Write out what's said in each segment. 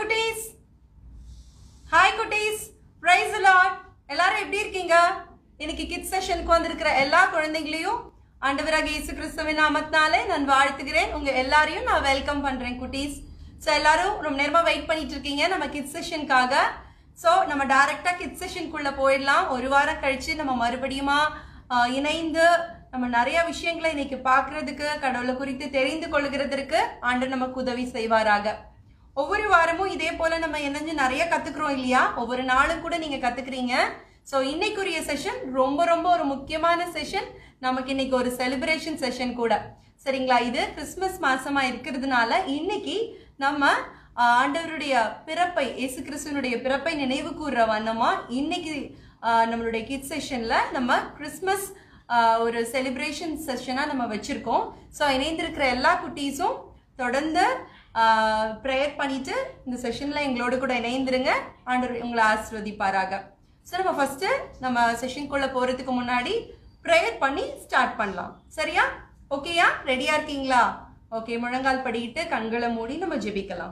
குட்டீஸ் ஹாய் குட்டீஸ் price Lord எல்லாரும் எப்படி இருக்கீங்க இன்னைக்கு கிட்ஸ் செஷனுக்கு வந்திருக்கிற எல்லா குழந்தைங்களையும் ஆண்டவராக இயேசு கிறிஸ்துவின் நாமத்தினாலே நான் வாழ்த்துகிறேன் உங்க எல்லாரையும் நான் வெல்கம் பண்றேன் குட்டீஸ் ஸோ எல்லாரும் ரொம்ப நேரமா வெயிட் பண்ணிட்டு இருக்கீங்க நம்ம கிட்ஸ் செஷனுக்காக ஸோ நம்ம டைரக்டா கிட்ஸ் செஷனுக்குள்ள போயிடலாம் ஒரு வாரம் கழிச்சு நம்ம மறுபடியுமா ஆஹ், இணைந்து நம்ம நிறைய விஷயங்களை இன்னைக்கு பார்க்கிறதுக்கு கடவுளை குறித்து தெரிந்து கொள்கிறதற்கு ஆண்டு நமக்கு உதவி செய்வாராக ஒவ்வொரு வாரமும் இதே போல நம்ம இணைஞ்சு நிறைய கத்துக்கிறோம் இல்லையா ஒவ்வொரு நாளும் கூட நீங்க கத்துக்கிறீங்க ஸோ இன்னைக்குரிய செஷன் ரொம்ப ரொம்ப ஒரு முக்கியமான செஷன் நமக்கு இன்னைக்கு ஒரு செலிப்ரேஷன் செஷன் கூட சரிங்களா இது கிறிஸ்மஸ் மாசமா இருக்கிறதுனால இன்னைக்கு நம்ம ஆஹ், ஆண்டவருடைய பிறப்பை இயேசு கிறிஸ்துவனுடைய பிறப்பை நினைவு கூறுற வண்ணமா இன்னைக்கு ஆஹ், நம்மளுடைய கிட் செஷன்ல நம்ம கிறிஸ்மஸ் ஆஹ், ஒரு செலிப்ரேஷன் செஷனா நம்ம வச்சிருக்கோம் ஸோ இணைந்திருக்கிற எல்லா குட்டீஸும் தொடர்ந்து ப்ரேயர் பண்ணிட்டு இந்த செஷன்ல எங்களோட கூட இணைந்திருங்க ஆண்டவர் உங்களை ஆசிர்வதிப்பாராக ஸோ நம்ம ஃபர்ஸ்ட் நம்ம செஷனுக்குள்ள போறதுக்கு முன்னாடி ப்ரேயர் பண்ணி ஸ்டார்ட் பண்ணலாம் சரியா ஓகேயா ரெடியா இருக்கீங்களா ஓகே முழங்கால் படிக்கிட்டு கண்களை மூடி நம்ம ஜெபிக்கலாம்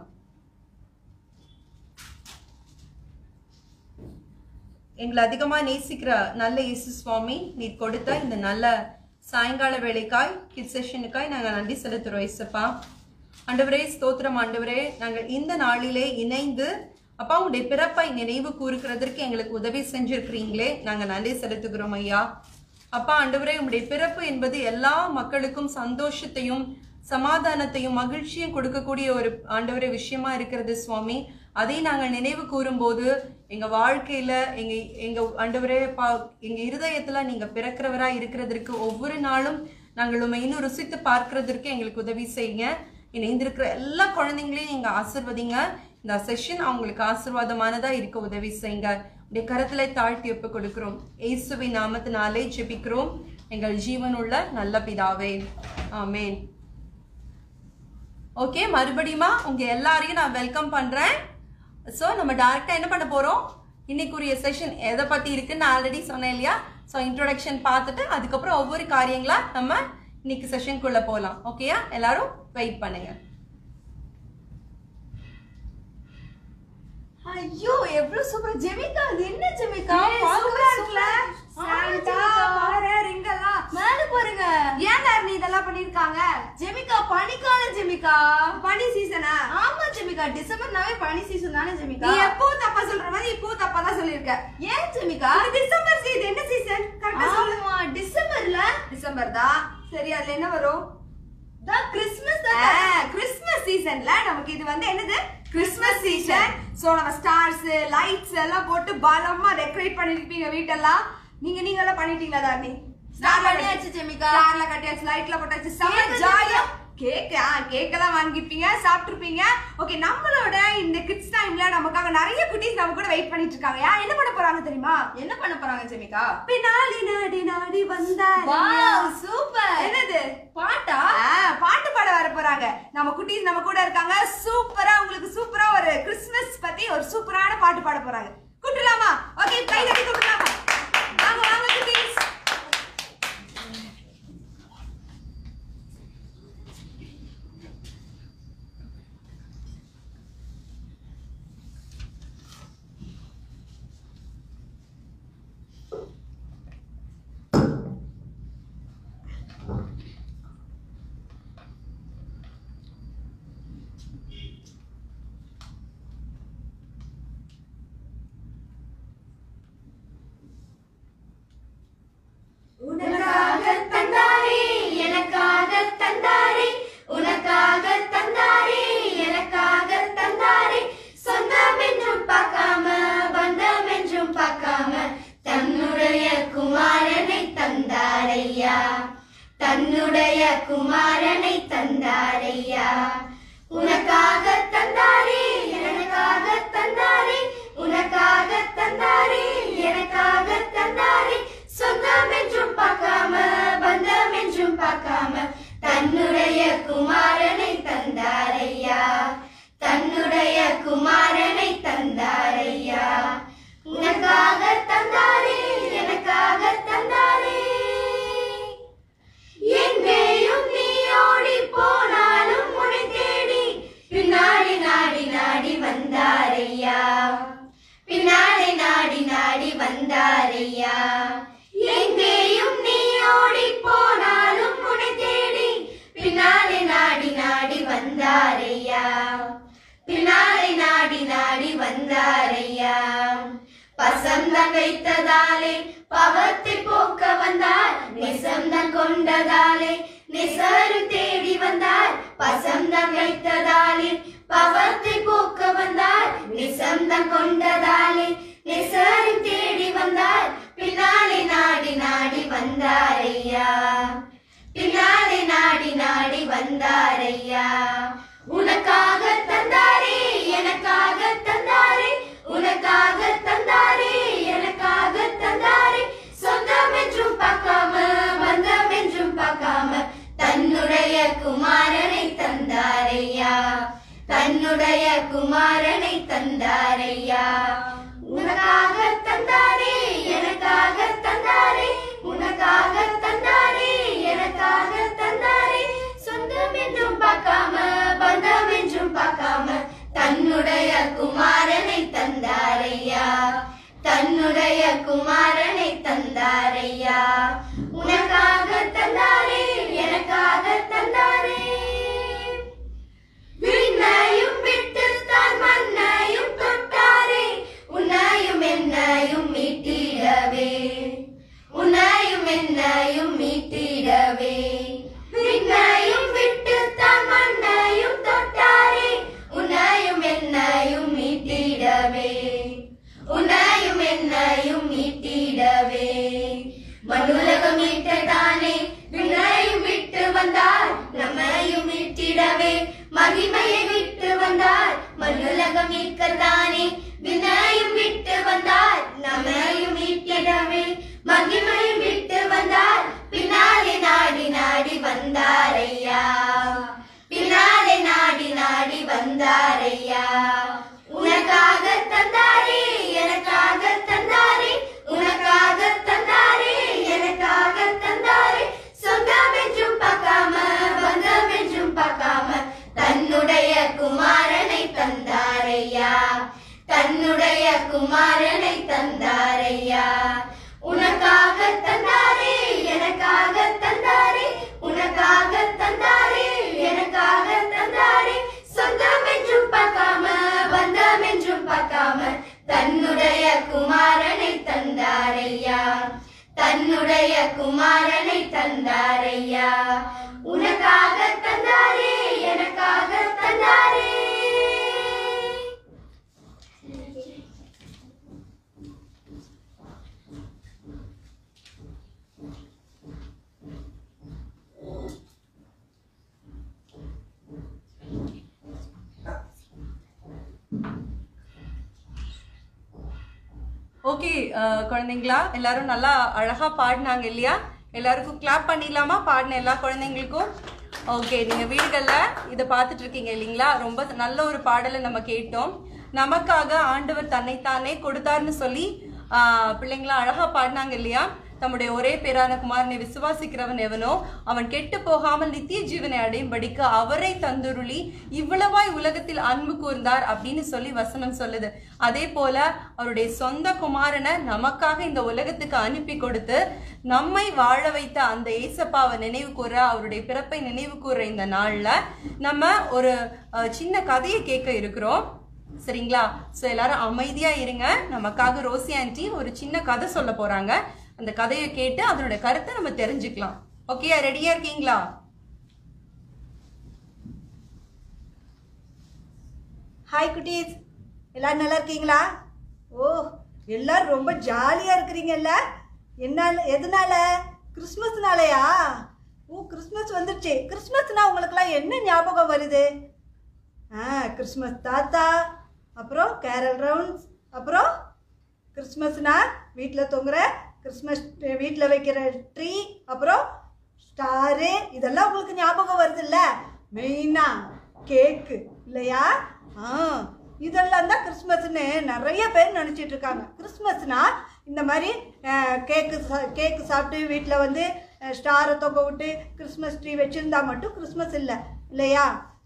எங்களை அதிகமா நேசிக்கிற நல்ல இயேசு சுவாமி நீர் கொடுத்த இந்த நல்ல சாயங்கால வேலைக்காய் கிட் செஷனுக்காய் நாங்கள் நன்றி செலுத்துறோம் இயேசப்பா ஆண்டவரே ஸ்தோத்திரம் ஆண்டவரே நாங்கள் இந்த நாளிலே இணைந்து அப்பா உங்களுடைய பிறப்பை நினைவு கூறுகிறதற்கு எங்களுக்கு உதவி செஞ்சிருக்கிறீங்களே நாங்கள் நன்றி செலுத்துகிறோம் ஐயா அப்பா ஆண்டவரே உங்களுடைய பிறப்பு என்பது எல்லா மக்களுக்கும் சந்தோஷத்தையும் சமாதானத்தையும் மகிழ்ச்சியும் கொடுக்கக்கூடிய ஒரு ஆண்டவரே விஷயமா இருக்கிறது சுவாமி அதை நாங்கள் நினைவு கூறும்போது எங்க வாழ்க்கையில எங்க எங்க ஆண்டவரே பா எங்க இருதயத்துல நீங்க பிறக்கிறவரா இருக்கிறதற்கு ஒவ்வொரு நாளும் நாங்கள் உண்மை இன்னும் ருசித்து பார்க்கிறதற்கு எங்களுக்கு உதவி செய்யுங்க இணைந்திருக்கிற எல்லா குழந்தைங்களையும் நீங்க ஆசிர்வதிங்க இந்த செஷன் அவங்களுக்கு ஆசீர்வாதமானதா இருக்க உதவி செய்யுங்க உடைய கரத்துல தாழ்த்தி ஒப்பு கொடுக்கிறோம் இயேசுவின் நாமத்தினாலே ஜெபிக்கிறோம் எங்கள் ஜீவனுள்ள நல்ல பிதாவே ஆமென் ஓகே மறுபடியுமா உங்க எல்லாரையும் நான் வெல்கம் பண்றேன் ஸோ நம்ம டேரக்டா என்ன பண்ண போறோம் இன்னைக்குரிய செஷன் எதை பத்தி இருக்குன்னு நான் ஆல்ரெடி சொன்னேன் இல்லையா ஸோ இன்ட்ரோடக்ஷன் பார்த்துட்டு அதுக்கப்புறம் ஒவ்வொரு காரியங்களா நம்ம இன்னைக்கு செஷனுக்குள்ள போகலாம் ஓகேயா எல்லாரும் வெயிட் பண்ணுங்க ஐயோ எவ்வளவு சூப்பர் ஜெமிகா அது என்ன ஜெமிகா ஏய், பார்க்கவே சூப்பரா இருக்குல்ல? ஆமா, சாண்டா, ஜெமிகா. பாரு, ரிங்கெல்லாம். மேல பாருங்க ஏன் தாரணி இதெல்லாம் பண்ணிருக்காங்க ஜெமிகா பனிக்கால ஜெமிகா பனி சீசனா ஆமா ஜெமிகா டிசம்பர்னாவே பனி சீசன் தானே நீ ஜெமிகா எப்பவும் தப்பா சொல்ற மாதிரி இப்பவும் தப்பா தான் சொல்லிருக்க ஏன் ஜெமிகா இது டிசம்பர் சீ- இது என்ன சீசன் கரெக்டா சொல்லு ஆமா டிசம்பர்ல டிசம்பர் தான் சரி அதுல என்ன வரும் தான் கிறிஸ்மஸ் ஆ, தான் கிறிஸ்மஸ் சீசன்ல நமக்கு இது வந்து என்னது கிறிஸ்மஸ் சீசன் சோ நம்ம ஸ்டார்ஸ் லைட்ஸ் எல்லாம் போட்டு பலமா டெக்கரேட் பண்ணிருப்பீங்க வீட்டெல்லாம் நீங்க நீங்க எல்லாம் பண்ணிட்டீங்களா தாரணி நான் பண்ணியாச்சு ஜெமிகா ஸ்டார்ல கட்டியாச்சு லைட்ல போட்டாச்சு செம்ம Cake ஜாலியா கேக் ஆ கேக் எல்லாம் வாங்கிருப்பீங்க சாப்பிட்டுருப்பீங்க ஓகே நம்மளோட இந்த கிட்ஸ் டைம்ல நமக்காக நிறைய குட்டீஸ் நம்ம கூட வெயிட் பண்ணிட்டு இருக்காங்க யார் என்ன பண்ண போறாங்க தெரியுமா என்ன பண்ண போறாங்க ஜெமிகா பின்னாடி நாடி நாடி வந்தா வாவ் சூப்பர் என்னது பாட்டா ஆ, பாட்டு பாட வர போறாங்க நம்ம குட்டீஸ் நம்ம கூட இருக்காங்க சூப்பரா உங்களுக்கு சூப்பரா ஒரு கிறிஸ்மஸ் பத்தி ஒரு சூப்பரான பாட்டு பாட போறாங்க கூட்டுலாமா ஓகே கை தட்டி கூட்டுலாமா வாங்க வாங்க குட்டீஸ் உனக்காக தந்தாரே எனக்காக தந்தாரே உனக்காக தந்தாரே எனக்காக தந்தாரே சொந்தம் என்றும் பார்க்காம பந்தம் என்றும் பார்க்காம தன்னுடைய குமாரனை தந்தாரையா தன்னுடைய குமாரனை தந்தாரையா உனக்காக தந்தாரே எனக்காக தந்தாரே உனக்காக தந்தாரே எனக்காக தந்தாரே சொந்தம் என்றும் பார்க்காம பந்தம் என்றும் பார்க்காம தன்னுடைய குமாரனை தந்தாரையா தன்னுடைய குமாரனை தந்தாரையா உனக்காக தந்தாரே எனக்காக தந்தாரே எங்கேயும் நீ ஓடி போனாலும் உன்னை தேடி பின்னாடி நாடி நாடி வந்தா வந்தாரையா எங்கேயும் நீ ஓடி போனாலும் உன்னை தேடி பின்னாலே நாடி நாடி வந்தாரையா பின்னாலே நாடி நாடி வந்தாரையா பசந்தம் வைத்ததாலே பவத்தை போக்க வந்தார் நிசந்தம் கொண்டதாலே நிசரு தேடி வந்தார் பசந்தம் வைத்ததாலே பவத்தை போக்க வந்தார் நிசந்தம் கொண்டதாலே நிசரு தேடி வந்தார் பின்னாலே நாடி நாடி வந்தாரையா பின்னாலே நாடி நாடி வந்தாரையா உனக்காக தந்தாரே எனக்காக தந்தாரே உனக்காக தந்தாரே எனக்காக தந்தாரே சொந்தம் என்றும் பார்க்காம பந்தம் என்றும் பார்க்காம தன்னுடைய குமாரனை தந்தாரையா தன்னுடைய குமாரனை தந்தாரையா உனக்காக தந்தாரே எனக்காக தந்தாரே உனக்காக தந்தாரே எனக்காக தந்தாரே சொந்தம் என்றும் பார்க்காம பந்தம் என்றும் பார்க்காம தன்னுடைய குமாரனை தந்தாரையா தன்னுடைய குமாரனை தந்தாரையா உனக்காக தந்தாரே எனக்காக தந்தாரே விண்ணையும் விட்டு தான் மண்ணையும் தொட்டாரே உன்னையும் என்னையும் மீட்டிடவே உன்னையும் என்னையும் மீட்டிடவே விண்ணையும் விட்டு தான் மண்ணையும் தொட்டாரே உன்னையும் என்னையும் மீட்டிடவே உன்னையும் என்னையும் மீட்டிடவே மண்ணுலகம் மீட்டதானே விண்ணையும் விட்டு வந்தார் நம்மையும் மீட்டிடவே மகிமையை விட்டு வந்தார் மண்ணுலகம் மீட்கத்தானே விண்ணையும் விட்டு வந்தார் நம்மையும் மீட்டிடவே மகிமையும் விட்டு வந்தார் பின்னாலே நாடி நாடி வந்தாரையா பின்னாலே நாடி நாடி வந்தாரையா உனக்காக தந்தாரே எனக்காக தந்தாரே உனக்காக தந்தாரே எனக்காக தந்தாரே சொந்தம் என்றும் பார்க்காம பந்தம் என்றும் பார்க்காம தன்னுடைய குமாரனை தந்தாரையா தன்னுடைய குமாரனை தந்தாரையா உனக்காக தந்தாரே எனக்காக தந்தாரே உனக்காக தந்தாரே எனக்காக தந்தாரே சொந்தம் என்றும் பார்க்காம பந்தம் என்றும் பார்க்காம தன்னுடைய குமாரனை தந்தாரையா தன்னுடைய குமாரனை தந்தாரையா உனக்காக தந்தாரே எனக்காக தந்தாரே ஓகே குழந்தைங்களா எல்லாரும் நல்லா அழகா பாடினாங்க இல்லையா எல்லாருக்கும் கிளாப் பண்ணிடலாமா பாடின எல்லா குழந்தைங்களுக்கும் ஓகே நீங்க வீடுகள்ல இதை பார்த்துட்டு இருக்கீங்க இல்லைங்களா ரொம்ப நல்ல ஒரு பாடலை நம்ம கேட்டோம் நமக்காக ஆண்டவர் தன்னைத்தானே கொடுத்தாருன்னு சொல்லி ஆஹ், பிள்ளைங்களா அழகா பாடினாங்க இல்லையா தம்முடைய ஒரே பேரான குமாரனை விசுவாசிக்கிறவன் எவனோ அவன் கெட்டு போகாமல் நித்திய ஜீவனை அடையும்படிக்கு அவரை தந்துருளி இவ்வளவாய் உலகத்தில் அன்பு கூர்ந்தார் அப்படின்னு சொல்லி வசனம் சொல்லுது அதே போல அவருடைய சொந்த குமாரனை நமக்காக இந்த உலகத்துக்கு அனுப்பி கொடுத்து நம்மை வாழ வைத்த அந்த ஏசப்பாவை நினைவு கூற அவருடைய பிறப்பை நினைவு கூற இந்த நாள்ல நம்ம ஒரு அஹ், சின்ன கதையை கேட்க இருக்கிறோம் சரிங்களா ஸோ எல்லாரும் அமைதியா இருங்க நமக்காக ரோசி ஆன்ட்டி ஒரு சின்ன கதை சொல்ல போறாங்க அந்த கதையை கேட்டு அதனோட கருத்தை நம்ம தெரிஞ்சுக்கலாம் ஓகே ரெடியா இருக்கீங்களா ஹாய் குட்டீஸ் எல்லாரும் நல்லா இருக்கீங்களா ஓ எல்லாரும் ரொம்ப ஜாலியாக இருக்கிறீங்கல்ல என்ன எதனால கிறிஸ்மஸ்னாலயா ஓ கிறிஸ்மஸ் வந்துடுச்சு கிறிஸ்மஸ்னா உங்களுக்குலாம் என்ன ஞாபகம் வருது ஆ கிறிஸ்மஸ் தாத்தா அப்புறம் கேரல் ரவுண்ட்ஸ் அப்புறம் கிறிஸ்மஸ்னா வீட்டில் தொங்குற கிறிஸ்மஸ் வீட்டில் வைக்கிற ட்ரீ அப்புறம் ஸ்டாரு இதெல்லாம் உங்களுக்கு ஞாபகம் வருதுல்ல மெயினாக கேக்கு இல்லையா ஆ இதெல்லாம் தான் கிறிஸ்மஸ்னு நிறைய பேர் நினச்சிட்டு இருக்காங்க கிறிஸ்மஸ்னா இந்த மாதிரி அஹ், கேக்கு சா- கேக்கு சாப்பிட்டு வீட்டில் வந்து ஸ்டாரை தொங்க விட்டு கிறிஸ்மஸ் ட்ரீ வச்சுருந்தா மட்டும் கிறிஸ்மஸ் இல்லை இல்லையா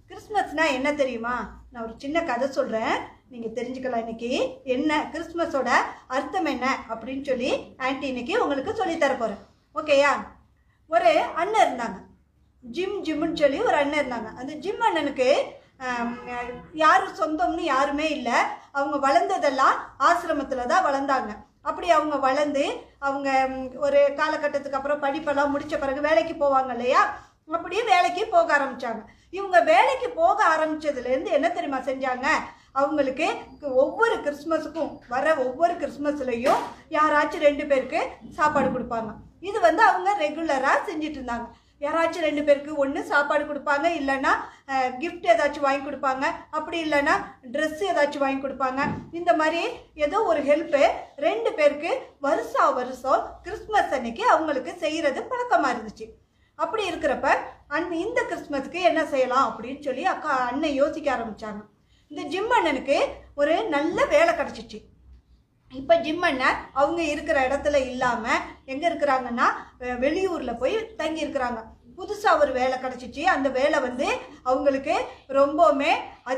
கிறிஸ்மஸ்னா என்ன தெரியுமா நான் ஒரு சின்ன கதை சொல்கிறேன் நீங்கள் தெரிஞ்சுக்கலாம் இன்னைக்கு என்ன கிறிஸ்மஸோட அர்த்தம் என்ன அப்படின்னு சொல்லி ஆன்ட்டி இன்னைக்கு உங்களுக்கு சொல்லித் தர போகிறேன் ஓகேயா ஒரு அண்ணன் இருந்தாங்க ஜிம் ஜிம்முன்னு சொல்லி ஒரு அண்ணன் இருந்தாங்க அந்த ஜிம் அண்ணனுக்கு ஆம், யாரும் சொந்தம்னு யாருமே இல்லை அவங்க வளர்ந்ததெல்லாம் ஆசிரமத்தில் தான் வளர்ந்தாங்க அப்படி அவங்க வளர்ந்து அவங்க ம், ஒரு காலகட்டத்துக்கு அப்புறம் படிப்பெல்லாம் முடிச்ச பிறகு வேலைக்கு போவாங்க இல்லையா அப்படியே வேலைக்கு போக ஆரம்பிச்சாங்க இவங்க வேலைக்கு போக ஆரம்பிச்சதுலேருந்து என்ன தெரியுமா செஞ்சாங்க அவங்களுக்கு ஒவ்வொரு கிறிஸ்மஸுக்கும் வர ஒவ்வொரு கிறிஸ்மஸ்லையும் யாராச்சும் ரெண்டு பேருக்கு சாப்பாடு கொடுப்பாங்க இது வந்து அவங்க ரெகுலராக செஞ்சுட்டு இருந்தாங்க யாராச்சும் ரெண்டு பேருக்கு ஒன்று சாப்பாடு கொடுப்பாங்க இல்லைன்னா gift ஏதாச்சும் வாங்கி கொடுப்பாங்க அப்படி இல்லைன்னா ட்ரெஸ் ஏதாச்சும் வாங்கி கொடுப்பாங்க இந்த மாதிரி ஏதோ ஒரு ஹெல்ப்பு ரெண்டு பேருக்கு வருஷம் வருஷம் கிறிஸ்மஸ் அன்னைக்கு அவங்களுக்கு செய்கிறது பழக்கமாக இருந்துச்சு அப்படி இருக்கிறப்ப அன் இந்த கிறிஸ்மஸ்க்கு என்ன செய்யலாம் அப்படின்னு சொல்லி அக்கா அண்ணன் யோசிக்க ஆரம்பிச்சாங்க இந்த ஜிம் அண்ணனுக்கு ஒரு நல்ல வேலை கிடச்சிச்சு இப்போ ஜிம் அண்ணன் அவங்க இருக்கிற இடத்துல இல்லாமல் எங்கே இருக்கிறாங்கன்னா வெ- வெளியூரில் போய் தங்கி இருக்கிறாங்க புதுசாக ஒரு வேலை கிடச்சிச்சு அந்த வேலை வந்து அவங்களுக்கு ரொம்பவுமே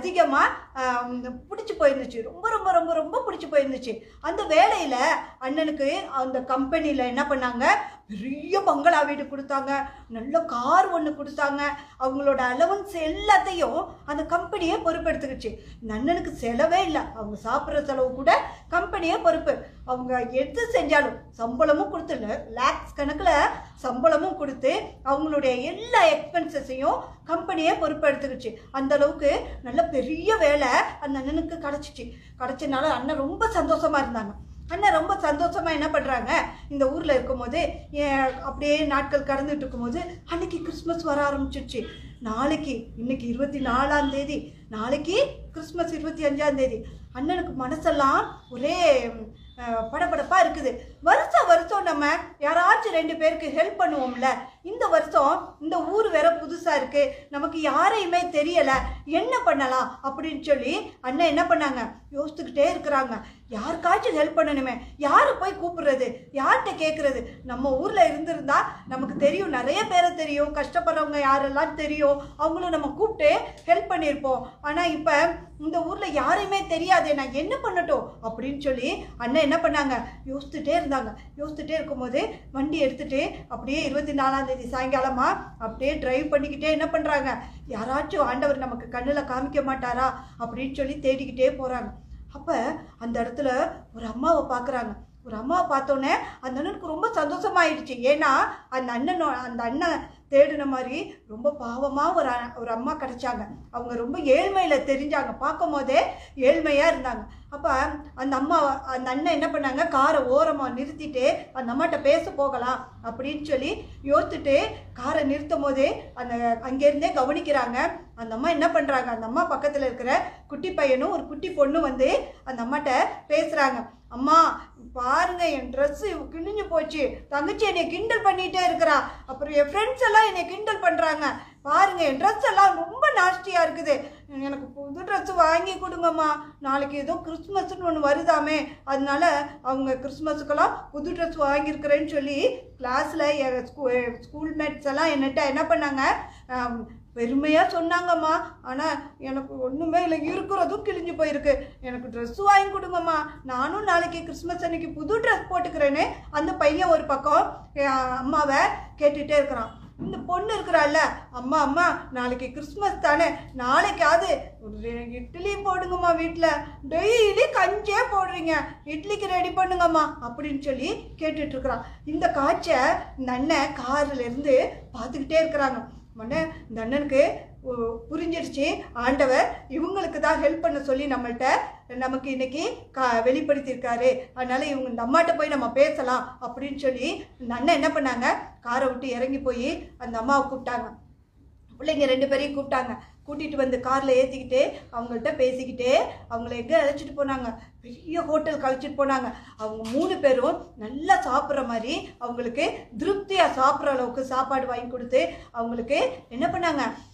அதிகமாக பிடிச்சி போயிருந்துச்சு ரொம்ப ரொம்ப ரொம்ப ரொம்ப பிடிச்சி போயிருந்துச்சு அந்த வேலையில் அண்ணனுக்கு அந்த கம்பெனியில் என்ன பண்ணாங்க பெரிய பங்களா வீடு கொடுத்தாங்க நல்ல கார் ஒன்று கொடுத்தாங்க அவங்களோட அலவன்ஸ் எல்லாத்தையும் அந்த கம்பெனியே பொறுப்பெடுத்துக்கிச்சு இந்த அண்ணனுக்கு செலவே இல்லை அவங்க சாப்பிட்ற செலவு கூட கம்பெனியே பொறுப்பு அவங்க எது செஞ்சாலும் சம்பளமும் கொடுத்து லேக்ஸ் கணக்கில் சம்பளமும் கொடுத்து அவங்களுடைய எல்லா எக்ஸ்பென்சஸையும் கம்பெனியே பொறுப்பெடுத்துக்கிச்சு அந்த அளவுக்கு நல்ல பெரிய வேலை அந்த அண்ணனுக்கு கிடச்சிச்சு கிடச்சனால அண்ணன் ரொம்ப சந்தோஷமா இருந்தாங்க அண்ணன் ரொம்ப சந்தோஷமா என்ன பண்றாங்க இந்த ஊர்ல இருக்கும்போது ஏன் அப்படியே நாட்கள் கடந்துட்டு இருக்கும்போது அன்னைக்கு கிறிஸ்மஸ் வர ஆரம்பிச்சிருச்சு நாளைக்கு இன்னைக்கு இருபத்தி நாலாம் தேதி நாளைக்கு கிறிஸ்மஸ் இருபத்தி அஞ்சாம் தேதி அண்ணனுக்கு மனசெல்லாம் ஒரே ம், அஹ், படபடப்பா இருக்குது வருஷம் வருஷம் நம்ம யாராச்சும் ரெண்டு பேருக்கு ஹெல்ப் பண்ணுவோம்ல இந்த வருஷம் இந்த ஊர் வேற புதுசா இருக்கு நமக்கு யாரையுமே தெரியல என்ன பண்ணலாம் அப்படின்னு சொல்லி அண்ணன் என்ன பண்ணாங்க யோசிச்சுக்கிட்டே இருக்கிறாங்க யாருக்காச்சும் ஹெல்ப் பண்ணணுமே யாரை போய் கூப்பிடுறது யார்கிட்ட கேட்குறது நம்ம ஊரில் இருந்திருந்தா நமக்கு தெரியும் நிறைய பேரை தெரியும் கஷ்டப்படுறவங்க யாரெல்லாம் தெரியும் அவங்களும் நம்ம கூப்பிட்டு ஹெல்ப் பண்ணியிருப்போம் ஆனால் இப்போ இந்த ஊரில் யாரையுமே தெரியாதே நான் என்ன பண்ணட்டும் அப்படின்னு சொல்லி அண்ணன் என்ன பண்ணாங்க யோசிச்சுட்டே இருந்தாங்க யோசிச்சுட்டே இருக்கும்போது வண்டி எடுத்துட்டு அப்படியே இருபத்தி நாலாம் தேதி சாயங்காலமா அப்படியே டிரைவ் பண்ணிக்கிட்டே என்ன பண்ணுறாங்க யாராச்சும் ஆண்டவர் நமக்கு கண்ணில் காமிக்க மாட்டாரா அப்படின்னு சொல்லி தேடிக்கிட்டே போகிறாங்க அப்போ அந்த இடத்துல ஒரு அம்மாவை பார்க்குறாங்க ஒரு அம்மாவை பார்த்தோன்னே அந்த அண்ணனுக்கு ரொம்ப சந்தோஷமாயிடுச்சு ஏன்னா அந்த அண்ணனோ அந்த அண்ணன் தேடின மாதிரி ரொம்ப பாவமாக ஒரு அ- ஒரு அம்மா கிடைச்சாங்க அவங்க ரொம்ப ஏழ்மையில் தெரிஞ்சாங்க பார்க்கும் போதே ஏழ்மையாக இருந்தாங்க அப்போ அந்த அம்மா அந்த அண்ணன் என்ன பண்ணாங்க காரை ஓரமாக நிறுத்திட்டு அந்த அம்மாட்ட பேச போகலாம் அப்படின்னு சொல்லி யோசிச்சுட்டு காரை நிறுத்தும் போதே அந்த அங்கேருந்தே கவனிக்கிறாங்க அந்த அம்மா என்ன பண்ணுறாங்க அந்த அம்மா பக்கத்தில் இருக்கிற குட்டி பையனும் ஒரு குட்டி பொண்ணும் வந்து அந்த அம்மாட்ட பேசுகிறாங்க அம்மா பாருங்க என் ட்ரெஸ்ஸு கிழிஞ்சு போச்சு தங்கச்சி என்னை கிண்டல் பண்ணிட்டே இருக்கிறா அப்புறம் என் ஃப்ரெண்ட்ஸ் எல்லாம் என்னை கிண்டல் பண்ணுறாங்க பாருங்க என் ட்ரெஸ் எல்லாம் ரொம்ப நாஸ்டியாக இருக்குது எனக்கு புது ட்ரெஸ் வாங்கி கொடுங்கம்மா நாளைக்கு ஏதோ கிறிஸ்மஸ்னு ஒன்று வருதாமே அதனால அவங்க கிறிஸ்மஸுக்கெல்லாம் புது ட்ரெஸ் வாங்கியிருக்கிறேன்னு சொல்லி கிளாஸில் ஸ்கூல் மேட்ஸ் எல்லாம் என்னட்ட என்ன பண்ணாங்க ஆம், பெருமையாக சொன்னாங்கம்மா ஆனால் எனக்கு ஒன்றுமே இல்லை இருக்கிறதும் கிழிஞ்சு போயிருக்கு எனக்கு ட்ரெஸ் வாங்கி கொடுங்கம்மா நானும் நாளைக்கு கிறிஸ்மஸ் அன்னைக்கு புது ட்ரெஸ் போட்டுக்கிறேன்னு அந்த பையன் ஒரு பக்கம் என் அம்மாவை கேட்டுகிட்டே இருக்கிறான் இந்த பொண்ணு இருக்கிறாள்ல அம்மா அம்மா நாளைக்கு கிறிஸ்மஸ் தானே நாளைக்காவது ஒரு ரெ- இட்லி போடுங்கம்மா வீட்டில் டெய்லி கஞ்சே போடுறீங்க இட்லிக்கு ரெடி பண்ணுங்கம்மா அப்படின்னு சொல்லி கேட்டுட்டு இருக்கிறான் இந்த காட்சை இந்த அண்ணன் கார்ல இருந்து பார்த்துக்கிட்டே இருக்கிறாங்க உடனே இந்த அண்ணனுக்கு உ- புரிஞ்சிருச்சு ஆண்டவர் இவங்களுக்கு தான் ஹெல்ப் பண்ண சொல்லி நம்மள்ட்ட நமக்கு இன்னைக்கு கா வெளிப்படுத்தியிருக்காரு அதனால இவங்க இந்த அம்மாட்ட போய் நம்ம பேசலாம் அப்படின்னு சொல்லி இந்த அண்ணன் என்ன பண்ணாங்க காரை விட்டு இறங்கி போய் அந்த அம்மாவை கூப்பிட்டாங்க பிள்ளைங்க ரெண்டு பேரையும் கூப்பிட்டாங்க கூட்டிகிட்டு வந்து காரில் ஏற்றிக்கிட்டு அவங்கள்ட்ட பேசிக்கிட்டே அவங்கள எங்கே அழைச்சிட்டு போனாங்க பெரிய ஹோட்டல் கழிச்சிட்டு போனாங்க அவங்க மூணு பேரும் நல்லா சாப்பிட்ற மாதிரி அவங்களுக்கு திருப்தியாக சாப்பிட்ற அளவுக்கு சாப்பாடு வாங்கி கொடுத்து அவங்களுக்கு என்ன பண்ணாங்க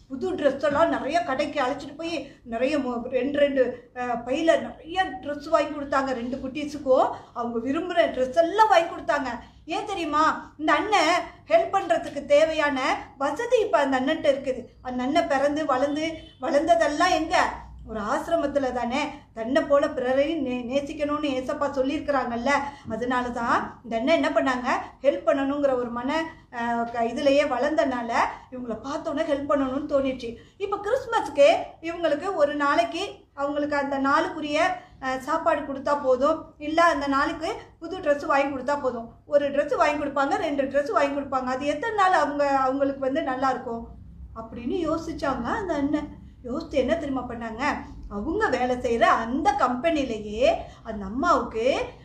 புது ட்ரெஸ் எல்லாம் நிறைய கடைக்கு அழைச்சிட்டு போய் நிறைய மொ- ரெண்டு ரெண்டு அஹ், பையில நிறைய ட்ரெஸ் வாங்கி கொடுத்தாங்க ரெண்டு குட்டீஸுக்கும் அவங்க விரும்புகிற ட்ரெஸ் எல்லாம் வாங்கி கொடுத்தாங்க ஏன் தெரியுமா இந்த அண்ணன் ஹெல்ப் பண்ணுறதுக்கு தேவையான வசதி இப்போ அந்த அண்ணன்ட்ட இருக்குது அந்த அண்ணன் பிறந்து வளர்ந்து வளர்ந்ததெல்லாம் எங்கே ஒரு ஆசிரமத்தில் தானே தன்னை போல பிறரையும் நே நேசிக்கணும்னு ஏசப்பா சொல்லியிருக்கிறாங்கல்ல அதனால தான் இந்த அண்ணன் என்ன பண்ணாங்க ஹெல்ப் பண்ணணுங்கிற ஒரு மன அஹ், க- இதுலயே வளர்ந்தனால இவங்கள பார்த்தோன்னே ஹெல்ப் பண்ணணும்னு தோணிடுச்சு இப்போ கிறிஸ்மஸ்க்கு இவங்களுக்கு ஒரு நாளைக்கு அவங்களுக்கு அந்த நாளுக்குரிய அஹ், சாப்பாடு கொடுத்தா போதும் இல்லை அந்த நாளுக்கு புது ட்ரெஸ் வாங்கி கொடுத்தா போதும் ஒரு Dress வாங்கி கொடுப்பாங்க ரெண்டு Dress வாங்கி கொடுப்பாங்க அது எத்தனை நாள் அவங்க அவங்களுக்கு வந்து நல்லா இருக்கும் அப்படின்னு யோசிச்சாங்க அந்த அண்ணன் யோசித்து என்ன தெரியுமா பண்ணாங்க அவங்க வேலை செய்கிற அந்த கம்பெனிலேயே அந்த அம்மாவுக்கு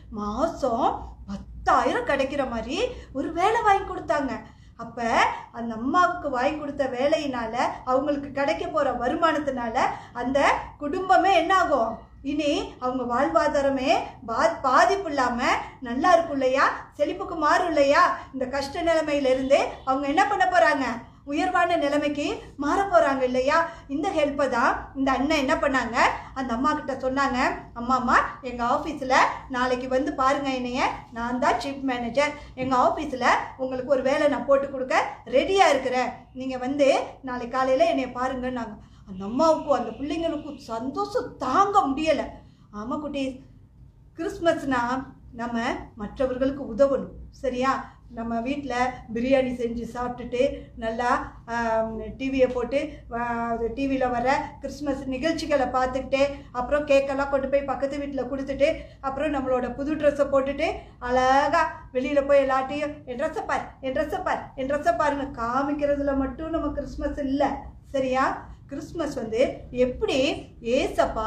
மாதம் பத்தாயிரம் கிடைக்கிற மாதிரி ஒரு வேலை வாங்கி கொடுத்தாங்க அப்போ அந்த அம்மாவுக்கு வாங்கி கொடுத்த வேலையினால அவங்களுக்கு கிடைக்க போகிற வருமானத்தினால அந்த குடும்பமே என்ன ஆகும் இனி அவங்க வாழ்வாதாரமே பா பாதிப்பு இல்லாமல் நல்லா இருக்கும் இல்லையா செழிப்புக்கு மாறும் இல்லையா இந்த கஷ்ட நிலைமையிலிருந்து அவங்க என்ன பண்ண போகிறாங்க உயர்வான நிலைமைக்கு மாற போகிறாங்க இல்லையா இந்த ஹெல்ப்பை தான் இந்த அண்ணன் என்ன பண்ணாங்க அந்த அம்மா கிட்ட சொன்னாங்க அம்மா அம்மா எங்கள் ஆஃபீஸில் நாளைக்கு வந்து பாருங்க என்னைய நான் தான் சீஃப் மேனேஜர் எங்கள் ஆஃபீஸில் உங்களுக்கு ஒரு வேலை நான் போட்டு கொடுக்க ரெடியாக இருக்கிறேன் நீங்கள் வந்து நாளை காலையில் என்னைய பாருங்கன்னாங்க அந்த அம்மாவுக்கும் அந்த பிள்ளைங்களுக்கும் சந்தோஷம் தாங்க முடியலை ஆமாம் குட்டி கிறிஸ்மஸ்னா நம்ம மற்றவர்களுக்கு உதவணும் சரியா நம்ம வீட்டில் பிரியாணி செஞ்சு சாப்பிட்டுட்டு நல்லா டிவியை போட்டு டிவியில் வர கிறிஸ்மஸ் நிகழ்ச்சிகளை பார்த்துக்கிட்டு அப்புறம் கேக்கெல்லாம் கொண்டு போய் பக்கத்து வீட்டில் கொடுத்துட்டு அப்புறம் நம்மளோட புது ட்ரெஸ்ஸை போட்டுட்டு அழகாக வெளியில் போய் எல்லாட்டையும் என் ட்ரெஸ்ஸை பார் என் ட்ரெஸ்ஸை பார் என் ட்ரெஸ்ஸை பாருங்க காமிக்கிறதுல மட்டும் நம்ம கிறிஸ்மஸ் இல்லை சரியா கிறிஸ்மஸ் வந்து எப்படி ஏசப்பா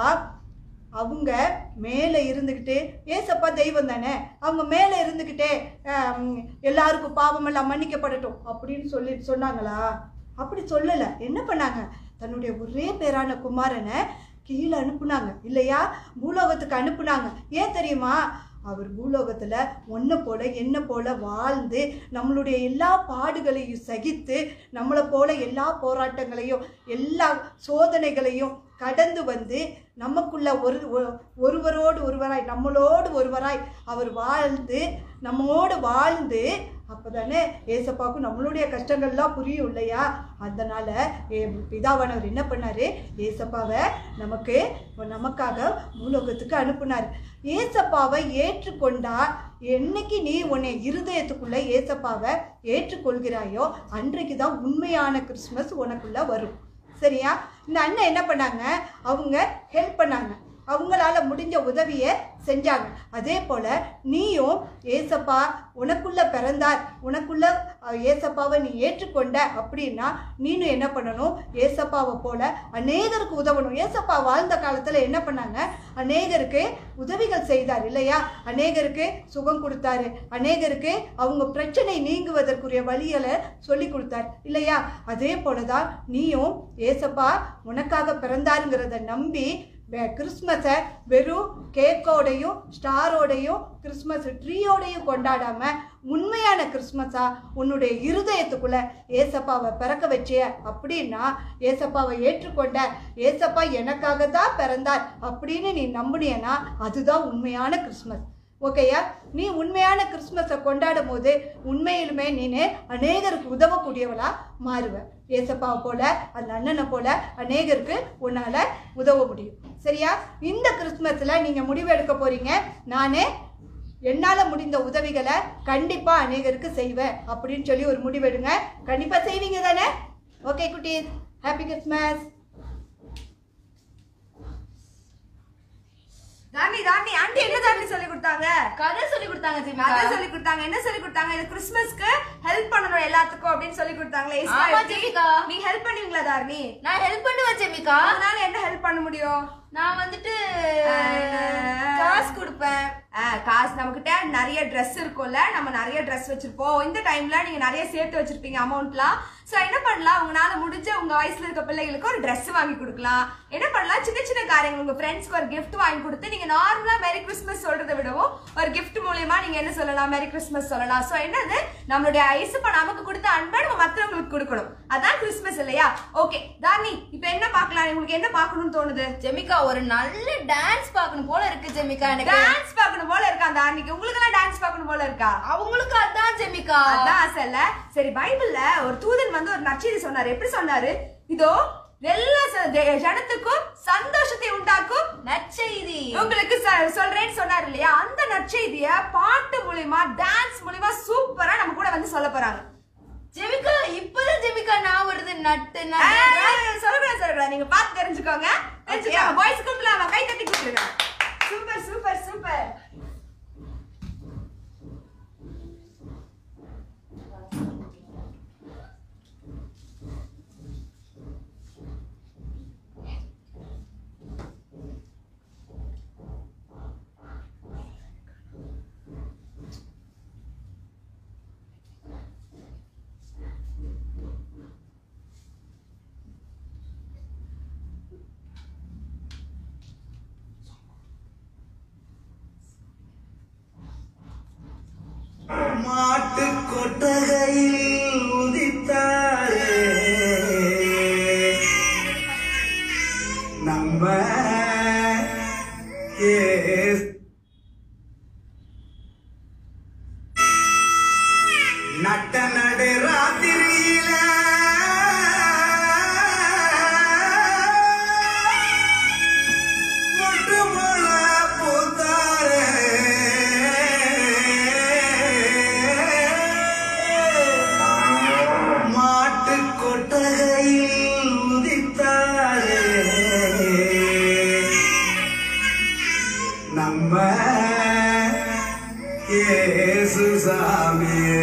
அவங்க மேலே இருந்துக்கிட்டு ஏசப்பா தெய்வம் தானே அவங்க மேலே இருந்துக்கிட்டே ஆம், எல்லாருக்கும் பாவமெல்லாம் மன்னிக்கப்படட்டும் அப்படின்னு சொல்லி சொன்னாங்களா அப்படி சொல்லலை என்ன பண்ணாங்க தன்னுடைய ஒரே பேரான குமாரனை கீழே அனுப்புனாங்க இல்லையா பூலோகத்துக்கு அனுப்புனாங்க ஏன் தெரியுமா அவர் பூலோகத்தில் ஒன்றை போல என்ன போல வாழ்ந்து நம்மளுடைய எல்லா பாடுகளையும் சகித்து நம்மளை போல எல்லா போராட்டங்களையும் எல்லா சோதனைகளையும் கடந்து வந்து நமக்குள்ள ஒரு ஒ- ஒருவரோடு ஒருவராய் நம்மளோடு ஒருவராய் அவர் வாழ்ந்து நம்மோடு வாழ்ந்து அப்போதானே ஏசப்பாவுக்கும் நம்மளுடைய கஷ்டங்கள்லாம் புரியும் இல்லையா அதனால ஏ- பிதாவானவர் என்ன பண்ணாரு ஏசப்பாவை நமக்கு நமக்காக பூலோகத்துக்கு அனுப்புனார் ஏசப்பாவை ஏற்றுக்கொண்டா என்னைக்கு நீ உன்னை இருதயத்துக்குள்ள ஏசப்பாவை ஏற்றுக்கொள்கிறாயோ அன்றைக்கு தான் உண்மையான கிறிஸ்மஸ் உனக்குள்ள வரும் சரியா இந்த அண்ணன் என்ன பண்ணாங்க அவங்க ஹெல்ப் பண்ணாங்க அவங்களால முடிஞ்ச உதவியை செஞ்சாங்க அதே போல நீயும் ஏசப்பா உனக்குள்ள பிறந்தார் உனக்குள்ள அஹ், ஏசப்பாவை நீ ஏற்றுக்கொண்ட அப்படின்னா நீனும் என்ன பண்ணணும் ஏசப்பாவை போல அநேகருக்கு உதவணும் ஏசப்பா வாழ்ந்த காலத்துல என்ன பண்ணாங்க அநேகருக்கு உதவிகள் செய்தார் இல்லையா அநேகருக்கு சுகம் கொடுத்தாரு அநேகருக்கு அவங்க பிரச்சனை நீங்குவதற்குரிய வழிகளை சொல்லி கொடுத்தார் இல்லையா அதே போலதான் நீயும் ஏசப்பா உனக்காக பிறந்தாருங்கிறத நம்பி வே- கிறிஸ்மஸை வெறும் கேக்கோடையும் ஸ்டாரோடையும் கிறிஸ்மஸ் ட்ரீயோடையும் கொண்டாடாம உண்மையான கிறிஸ்மஸா உன்னுடைய இருதயத்துக்குள்ள ஏசப்பாவை பிறக்க வச்சிய அப்படின்னா ஏசப்பாவை ஏற்றுக்கொண்ட ஏசப்பா எனக்காக தான் பிறந்தார் அப்படின்னு நீ நம்புனியனா அதுதான் உண்மையான கிறிஸ்மஸ் ஓகேயா நீ உண்மையான கிறிஸ்மஸை கொண்டாடும் போது உண்மையிலுமே நீனு அநேகருக்கு உதவக்கூடியவளா மாறுவ ஏசப்பாவை போல அந்த அண்ணனை போல அநேகருக்கு உன்னால உதவ முடியும் சரியா இந்த கிறிஸ்மஸ்ல நீங்க முடிவு எடுக்க போறீங்க நானே என்னால முடிந்த உதவிகளை கண்டிப்பா அநேகருக்கு செய்வேன் அப்படின்னு சொல்லி ஒரு முடிவெடுங்க கண்டிப்பா செய்வீங்க தானே ஓகே குட்டீஸ் ஹாப்பி கிறிஸ்மஸ் தாண்டி தாண்டி ஆண்டி என்ன தாண்டி சொல்லி கொடுத்தாங்க கதை சொல்லி கொடுத்தாங்க அதை ஜெமிகா சொல்லி கொடுத்தாங்க என்ன சொல்லி கொடுத்தாங்க இது கிறிஸ்மஸ்க்கு ஹெல்ப் பண்ணணும் எல்லாத்துக்கும் அப்படின்னு சொல்லி கொடுத்தாங்களே இஸ்மா, ஆமா, எப்படி? ஜெமிகா. நீ ஹெல்ப் பண்ணுவீங்களா தாரணி நான் ஹெல்ப் பண்ணுவேன் ஜெமிகா அதனால என்ன ஹெல்ப் பண்ண முடியும் நான் வந்துட்டு அஹ், காசு கொடுப்பேன் ஆஹ் காசு நம்மகிட்ட நிறைய ட்ரெஸ் இருக்கும்ல நம்ம நிறைய ட்ரெஸ் வச்சிருப்போம் இந்த டைம்ல நீங்க நிறைய சேர்த்து வச்சிருப்பீங்க அமௌண்ட்லாம் ஸோ என்ன பண்ணலாம் உங்களால முடிஞ்ச உங்க வயசுல இருக்க பிள்ளைகளுக்கு ஒரு Dress வாங்கி கொடுக்கலாம் என்ன பண்ணலாம் சின்ன சின்ன காரியங்கள் உங்க ஃப்ரெண்ட்ஸ்க்கு ஒரு gift வாங்கி கொடுத்து நீங்க நார்மலா மேரி கிறிஸ்மஸ் சொல்றதை விடவும் ஒரு gift மூலியமா நீங்க என்ன சொல்லலாம் மேரி கிறிஸ்மஸ் சொல்லலாம் ஸோ என்னது நம்மளுடைய ஐசுப்பா நமக்கு கொடுத்த அன்பை நம்ம மற்றவங்களுக்கு கொடுக்கணும் அதான் கிறிஸ்மஸ் இல்லையா ஓகே தானி இப்போ என்ன பார்க்கலாம் உங்களுக்கு என்ன பார்க்கணும்னு தோணுது ஜெமிகா ஒரு நல்ல டான்ஸ் பார்க்கணும் போல இருக்கு ஜெமிகா எனக்கு டான்ஸ் பார்க்கணும் போல இருக்கா அந்த அன்னைக்கு உங்களுக்கு எல்லாம் டான்ஸ் பார்க்கணும் போல இருக்கா அவங்களுக்கு அதான் ஜெமிகா அதான் ஆசை இல்ல சரி பைபிள்ல ஒரு தூதன் வந்து ஒரு நற்செய்தி சொன்னாரு எப்படி சொன்னாரு இதோ எல்லா ச- ஜ- ஜனத்துக்கும் சந்தோஷத்தை உண்டாக்கும் நற்செய்தி உங்களுக்கு சொ- சொல்றேன்னு சொன்னாரு இல்லையா அந்த நற்செய்திய பாட்டு மூலியமா டான்ஸ் மூலியமா சூப்பரா நம்ம கூட வந்து சொல்ல போறாங்க ஜெமிகா இப்பதான் ஜெமிகா நான் வருது நட்டு நட்டு சொல்லக்கூடாது சொல்லக்கூடாது நீங்க பார்த்து தெரிஞ்சுக்கோங்க தெரிஞ்சுக்கோங்க பாய்ஸ் கூப்பிடலாம் கை தட்டி கூப்பிடுங்க சூப்பர் சூப்பர் சூப்பர் மாட்டு கொட்டகையில் உதித்தாரே நம்ம ஏஸ் நட்ட நடு ராத்திரியில மொட்டு போல பூத்தாரே மாட்டு கொட்டகையில் உதித்தாரே நம்ம இயேசு சாமியே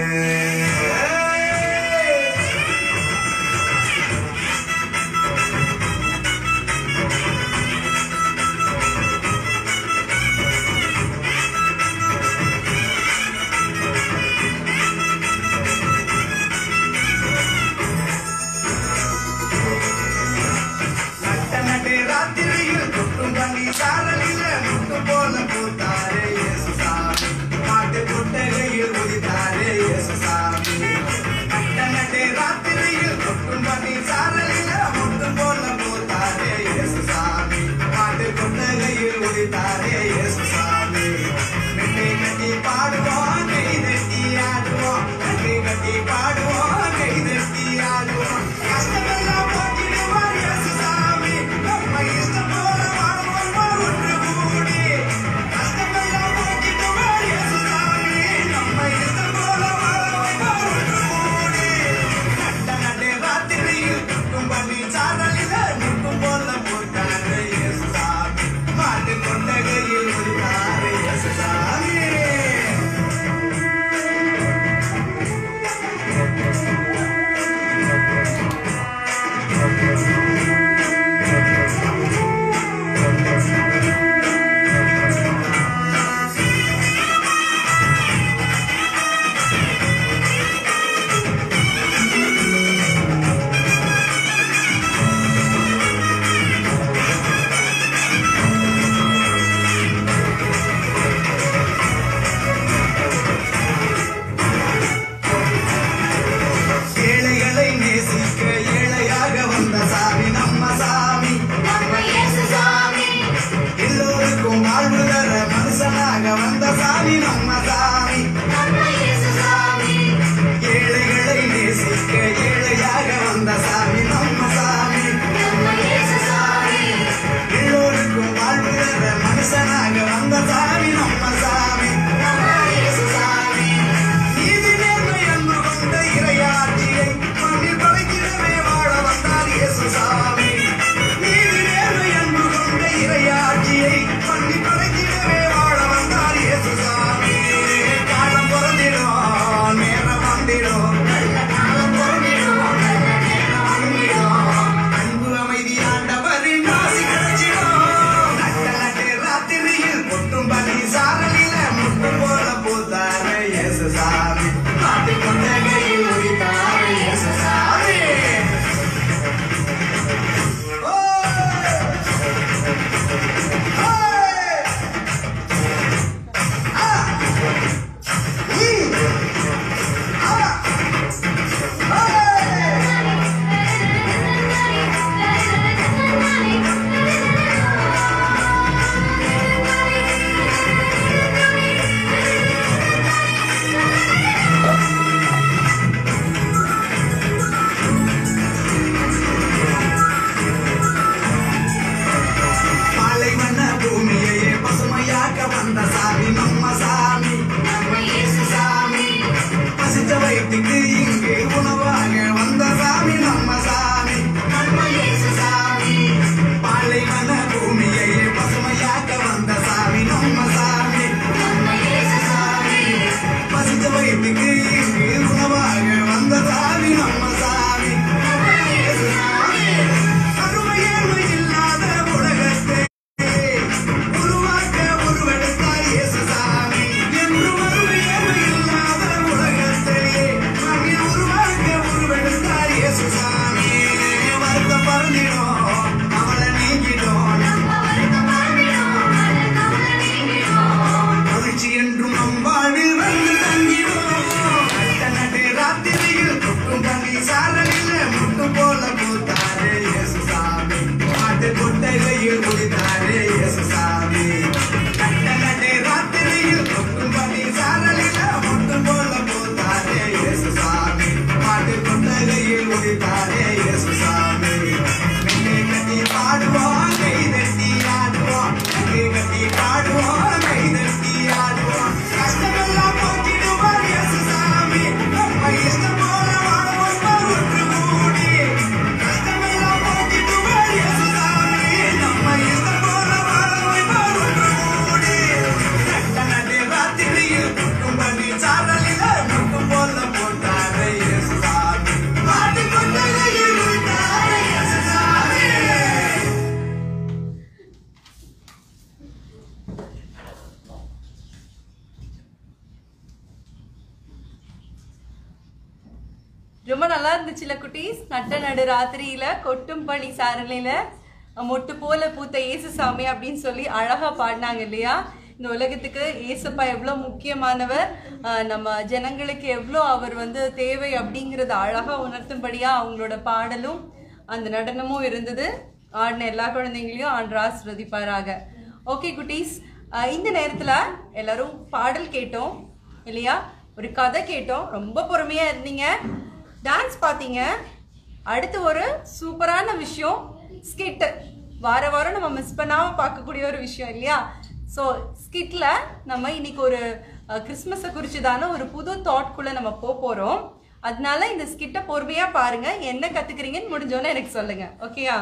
நட்ட நடு ராத்திரியில் கொட்டும் பண்ணி சாரலில முட்டு போல பூத்தாரே இயேசு சாமி மாட்டு கொட்டகையில் உதித்தாரே இயேசு சாமி நட்ட நடு ராத்திரியில் கொட்டும் பண்ணி சாரலில முட்டு போல பூத்தாரே இயேசு சாமி மாட்டு கொட்டகையில் உதித்தாரே இயேசு சாமி மெட்டை கட்டி பாடுவோம் கை தட்டி ஆடுவோம் கட்டி கட்டி பாடுவோம் கை தட்டி ஆடுவோம் கஷ்டமெல்லாம் போக்கிடுவார் இயேசு சாமி நம்ம இஷ்டம் போல வாழ்வோம் ஒன்று கூடி கஷ்டமெல்லாம் போக்கிடுவார் இயேசு சாமி நம்ம இஷ்டம் போல வாழ்வோம் ஒன்று கூடி நட்ட நடு ராத்திரியில் துக்கும் பண்ணி சாரலில நிற்கும் போல போட்டாரு இயேசு சாமி மாட்டு கொண்டகையில் உரித்தாரு இயேசு சாமி ஏழைகளை நேசிக்க ஏழையாக வந்த சாமி நம்ம சாமி நம்ம இயேசு சாமி எல்லோருக்கும் வாழ்வு தர மனுஷனாக வந்த சாமி நம்ம சாமி நம்ம இயேசு சாமி ஏழைகளை நேசிக்க ஏழையாக வந்த சாமி நம்ம சாமி நம்ம இயேசு சாமி எல்லோருக்கும் வாழ்வு தர மனுஷனாக வந்த சாமி நம்ம சாமி நம்ம இயேசு சாமி நீதி நேர்மை அன்பு கொண்ட இறையாட்சியை மண்ணில் படைக்கிறவே வாழ வந்தார் இயேசு சாமி நீதி நேர்மை அன்பு கொண்ட இறையாட்சியை மண்ணில் படைக்கிறவே வாழ வந்தார் இயேசு சாமி காலம் பிறந்திடும் நேரம் வந்திடும் நல்ல காலம் பொருந்திடும் நல்ல நேரம் வந்திடும் அன்பு அமைதி ஆண்டவரின் ஆசி கிடைச்சிடும் நட்ட நட்டு ராத்திரியில் கொட்டும் பலி சாரலில ரொம்ப நல்லா இருந்துச்சுல குட்டீஸ் நட்ட நடு ராத்திரியில கொட்டும் பனி சாரலையில மொட்டு போல பூத்த இயேசு சாமி அப்படின்னு சொல்லி அழகா பாடினாங்க இல்லையா இந்த உலகத்துக்கு இயேசுப்பா எவ்வளோ முக்கியமானவர் ஆஹ் நம்ம ஜனங்களுக்கு எவ்வளோ அவர் வந்து தேவை அப்படிங்கறத அழகா உணர்த்தும்படியா அவங்களோட பாடலும் அந்த நடனமும் இருந்தது ஆடின எல்லா குழந்தைங்களையும் ஆண்டு ஆசிர்வதிப்பாராக ஓகே குட்டீஸ் ஆஹ் இந்த நேரத்துல எல்லாரும் பாடல் கேட்டோம் இல்லையா ஒரு கதை கேட்டோம் ரொம்ப பொறுமையா இருந்தீங்க டான்ஸ் பார்த்தீங்க அடுத்து ஒரு சூப்பரான விஷயம் ஸ்கிட் வார வாரம் நம்ம மிஸ் பண்ணாம பார்க்கக்கூடிய ஒரு விஷயம் இல்லையா ஸோ ஸ்கிட்ல நம்ம இன்னைக்கு ஒரு கிறிஸ்மஸை குறிச்சுதான ஒரு புது தாட்குள்ள நம்ம போக போறோம் அதனால இந்த ஸ்கிட்டை பொறுமையா பாருங்க என்ன கத்துக்கிறீங்கன்னு முடிஞ்சோன்னே எனக்கு சொல்லுங்க ஓகேயா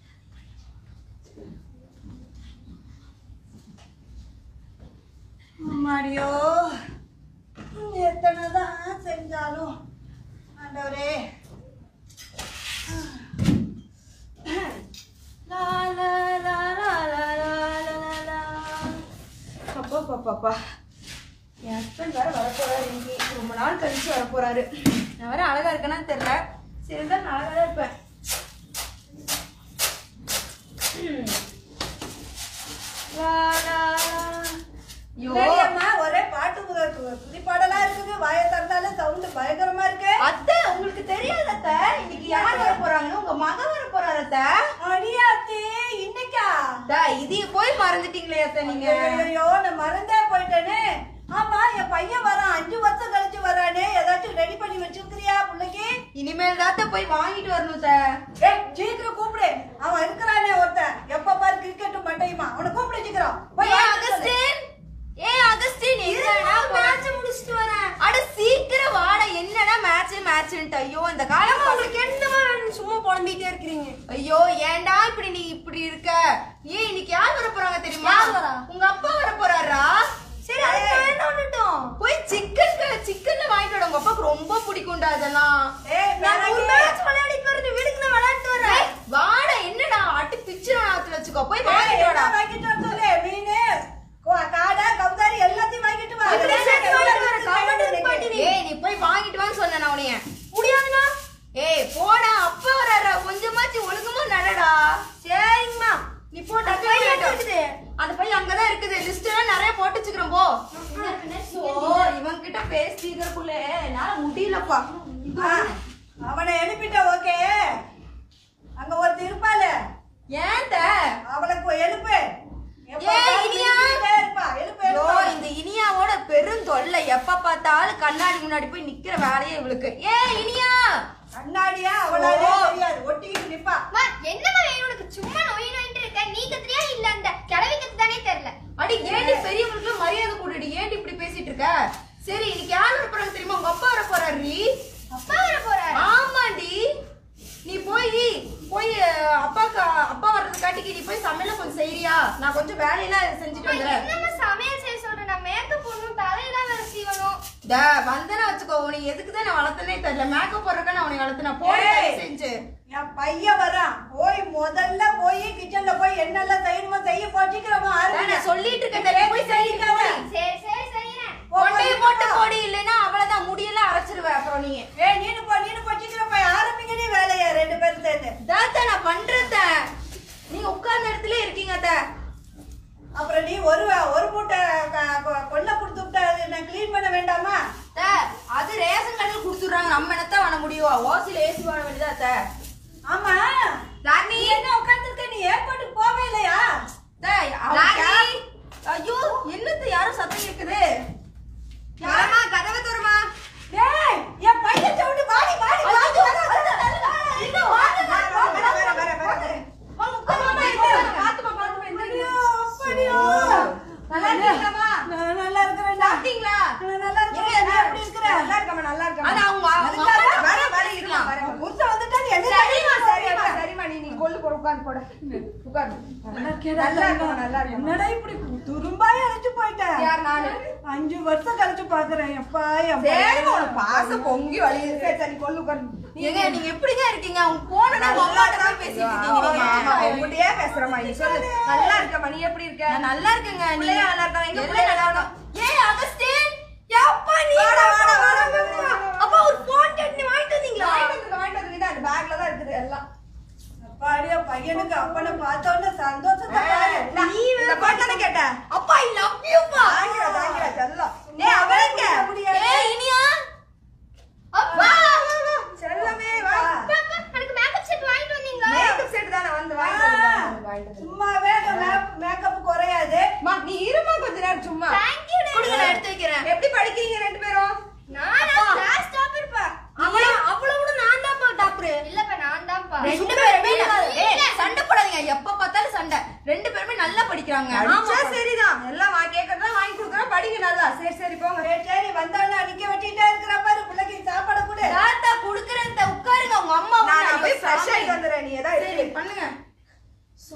மாரியோ எத்தனை தான் செஞ்சாலும் ஆண்டவரே லா, லா, லா, லா, லா, லா, லா, லா, லா. அப்பா பாப்பாப்பா என் ஹஸ்பண்ட் வேற வரப்போறாரு இன்னைக்கு ரொம்ப நாள் கழிச்சு வரப்போறாரு நான் வேற அழகா இருக்கேனா தெரியல சரி தான் நான் அழகா தான் இருப்பேன் ம். லா, லா, லா. ஐயோ. என்னடியம்மா, ஒரே பாட்டு புது- புது- புது பாடலா இருக்குது வாயை திறந்தாலும் சவுண்ட் பயங்கரமா இருக்கு அத்தை உங்களுக்கு தெரியாது அத்தை இன்னைக்கு யார் வர போறாங்கன்னு உங்க மகன் வர போறாரு அத்தை அடியாத்தி இன்னைக்கா அத்தை, இதைய போய் மறந்துட்டீங்களே அத்தை நீங்க ஐயோ நான் மறந்தே போயிட்டேனே ஆமா என் பையன் வரான் அஞ்சு வருஷம் கழிச்சு வரானே ஏதாச்சும் ரெடி பண்ணி வச்சிருக்கிறியா பிள்ளைக்கு இனிமேல் தாத்த போய் வாங்கிட்டு வரணும் அத்தை ஏய் சீக்கிரம் கூப்பிடு அவன் இருக்கிறானே ஒருத்தன் எப்ப பாரு கிரிக்கெட்டும் மட்டையுமா அவனை கூப்பிடு சீக்கிரம் போய் ஏய் வாங்கிட்டு வந்து. அகஸ்டின் ஏய் அகஸ்டின் என்னடா மேட்ச் முடிச்சிட்டு வரேன் அட சீக்கிரம் வாடா என்னடா மேட்ச் மேட்ச்ன்ட்டு ஐயோ இந்த காலம் உங்களுக்கு என்னமா வேணும் சும்மா புலம்பிட்டே இருக்கீங்க ஐயோ ஏன்டா இப்படி நீ இப்படி இருக்க ஏய் இன்னைக்கு யார் வர போறாங்க தெரியுமா யார் வரா? உங்க அப்பா வர போறாரா சரி அது வேண்டாம் வந்துட்டோம் போய் சிக்கன் சிக்கன்ல வாங்கிட்டு வர உங்க அப்பாவுக்கு ரொம்ப பிடிக்கும்டா அதெல்லாம் ஏய், நான் ஒரு நாளைக்கு- மேட்ச் விளையாடிட்டு வரேன் வீட்டுக்கு நான் விளையாடிட்டு வரேன் வாடா என்னடா அட்டி பிச்சு நான் வச்சுக்கோ போய் ஏய், வாங்கிட்டு என்ன வாடா வாங்கிட்டு வர சொல்லு மீனு கோ- காடை கவுதாரி எல்லாத்தையும் வாங்கிட்டு வா அதுல சேர்த்து வாங்கிட்டு வர, கமெண்ட் இன்னைக்கு. நிப்பாட்டி நீ. ஏய் நீ போய் வாங்கிட்டு வான்னு சொன்னேன் நான் உன்னைய முடியாதுண்ணா ஏய் போடா அப்பா வராரா கொஞ்சமாச்சு ஒழுங்கமா நடடா சரிங்கம்மா நீ போட்டு அந்த பை இருக்குது அந்த பை அங்கதான் இருக்குது லிஸ்ட் எல்லாம் நிறைய போட்டு வச்சுக்கிறோம் போ ஓ இவன் கிட்ட பேசிக்கிறக்குள்ள என்னால முடியலப்பா ஆ, அவனை எழுப்பிட்ட ஓகே அங்க ஒருத்தர் இருப்பாள ஏன்ட அவளுக்கு எழுப்பு எப்ப ஏய், பாரு இனியா. பேசிக்கிட்டே இருப்பா. எழுப்பு ஐயோ எழுப்பு இந்த இனியாவோட பெரும் தொல்லை எப்ப பார்த்தாலும் கண்ணாடி முன்னாடி போய் நிக்கிற வேலையே இவளுக்கு ஏ இனியா கண்ணாடியா அவளாலே ஓ. தெரியாது ஒட்டிக்கிட்டு நிப்பா என்னமா வேணும் உனக்கு சும்மா நோய் நோயிட்டு இருக்க நீ கத்துறியா இல்ல அந்த கிளவி கத்துதானே தெரியல அடி ஏண்டி பெரியவங்களுக்கு மரியாதை கொடுடி ஏண்டி இப்படி பேசிட்டு இருக்க சரி இன்னைக்கு யார் வர போறாங்க தெரியுமா உங்க அப்பா வர போறாரு அப்பா வர போறாரு ஆமாண்டி நீ போய் போய் அஹ், அப்பாக்கு அப்பா வர்றதுக்காட்டிக்கு நீ போய் சமையல கொஞ்சம் செய்யறியா நான் கொஞ்சம் வேலையெல்லாம் செஞ்சுட்டு வந்துடுறேன் என்னமா சமையல் செய்ய சொல்ற நான் மேக்கப் போடணும் தலையெல்லாம் வேற சீவணும் டே வந்தனா வச்சுக்கோ உன்னை எதுக்கு தான் நான் வளர்த்தனே தெரியல மேக்கப் போடுறக்க நான் உன்னை வளர்த்தன போய் ஏய். தயவு செஞ்சு என் பையன் வரான் போய் முதல்ல போய் கிச்சன்ல போய் என்னெல்லாம் செய்யணுமோ செய்ய போட்டிக்கிறோமா அதான் நான் சொல்லிட்டு இருக்கேன் தெரியும், போய் செய்யுங்க போய். சரி சரி செய்யறேன் கொண்டையை போட்டு போடி இல்லைன்னா அவ்வளவுதான் முடியெல்லாம் அரைச்சிருவேன் அப்புறம் நீ ஏய் நீனு போ நீனு போ சீக்கிரம் போய் ஆரம்பிங்க நீ வேலையை ரெண்டு பேரும் சேர்ந்து தாத்தா நான் பண்றத நீங்க உட்கார்ந்த இடத்துல இருக்கீங்க அத்தை அப்புறம் நீ ஒரு ஒரு மூட்டை க- கொ- கொல்லை கொடுத்து விட்டா அது நான் க்ளீன் பண்ண வேண்டாமா அத்தை, அது ரேஷன் கடையில் கொடுத்துடுறாங்க நம்ம என்னத்தான் பண்ண முடியும் ஓசில ஏசி பண்ண வேண்டியதா அத்தை ஆமா ராணி நீ என்ன உட்கார்ந்துருக்க நீ ஏர்போர்ட்டுக்கு போவே இல்லையா அத்தை, அவங்க ராணி. ஐயோ என்னத்த யாரும் சத்தம் கேக்குது யாரம்மா கதவை தருமா டேய் என் பையன் சவுண்டு வாடி வாடி வாடி ஐயோ, இங்க வாங்க, வாங்க, வாங்க, வர, வர, வர, வர. வாங்க, உட்காருமா, உட்காருமா, பாத்துமா, பாத்துமா, எந்திரிங்க. அப்படியோ, அப்படியோ. நல்லா இருக்கீங்களாம்மா? நான் நல்லா இருக்கிறேன்டா. சாப்பிட்டீங்களா? நான் நல்லா இருக்கிறேன். எங்க, நீ எப்படி இருக்கிற? நல்லா இருக்கேம்மா, நல்லா இருக்கேம்மா. ஆனா அவங்க அவங்க அதுக்காக அப்பா வர, வர, வர இருக்கலாம். இருக்கலாம். புருஷன் வந்துட்டா நீ எங்க சரிம்மா, போய் சரிம்மா, போறியா? சரிம்மா, நீ நீ கொள்ளு போடு, உட்கார்ந்து போடு. உட்காரு. நல்லா இருக்கியாடா, நல்லா இருக்கேம்மா, நல்லா இருக்கேம்மா. என்னடா இப்படி துரும்பாய் அழைச்சு போயிட்ட யார் நானு? அஞ்சு வருஷம் கழிச்சு பாக்குறேன் எப்பா என் சரிம்மா, பையன். உனக்கு பாசம் பொங்கி வழியுது. சரி, சரி, கொள்ளு, உட்காரு. ஏங்க, நீங்க எப்படிங்க இருக்கீங்க அவங்க போனா உங்க அம்மாட்ட போய் பேசிட்டு இருக்கீங்க நீங்க. ஆமா, ஆமா, உங்ககிட்டயே பேசுறேம்மா, நீ சொல்லு. நல்லா இருக்கேம்மா, நீ எப்படி இருக்க? நான் நல்லா இருக்கேங்க. நீ பிள்ளைங்க நல்லா இருக்காங்க. எங்க எல்லாம் பிள்ளைங்க நல்லா இருக்காங்க. ஏய், அகஸ்டின், எப்பா நீ வாடா, வாடா, வாடா, அப்பா ஒரு phone கேட்டு நீ வாங்கிட்டு வந்தீங்களா? என் பையனுக்கு அப்பனை பார்த்தோன்னே சந்தோஷத்தை பாரு. நீ இந்த பாட்டு கேட்ட அப்பா ஐ லவ் யூ பா தாங்கிடா, தாங்கிடா, செல்லம். ஏய் அவளுங்க முடியாது. ஏய் இனியா அப்பா செல்லமே வா எனக்கு மேக்கப் செட் வாங்கிட்டு வந்தீங்களா மேக்கப் செட் தானே வந்து வாங்கிட்டு வந்து, வாங்கிட்டு வந்து, வாங்கிட்டு வந்து. சும்மாவே மேக்கப் குறையாது அம்மா, நீ இருமா கொஞ்ச நேரம் சும்மா தேங்க் யூ கொடுங்க, நான் எடுத்து வைக்கிறேன் எப்படி படிக்கிறீங்க ரெண்டு பேரும் நானா கிளாஸ் டாப்பர் பா அவள அவள கூட நான் தான் பா டாப்பர் இல்லப்பா நான் தான் பா ரெண்டு பேருமே ஏய், சண்டை போடாதீங்க எப்ப பார்த்தாலும் சண்டை ரெண்டு பேருமே நல்லா படிக்கிறாங்க படிச்சா சரிதான் எல்லாம் வா கேட்கறதா வாங்கி கொடுக்குறோம் படிங்க நல்லா சரி சரி போங்க சரி சரி வந்தாலும் அடிக்க வச்சுட்டே இருக்கிற பாரு பிள்ளைக்கு சாப்பாடு கொடு தாத்தா குடுக்குறேன் தா, உட்காருங்க உங்க அம்மா நான் வந்து போய் ஃப்ரெஷ் சாமி. ஆயிட்டு வந்துடுறேன் நீ ஏதாவது சரி இருக்கு பண்ணுங்க சோ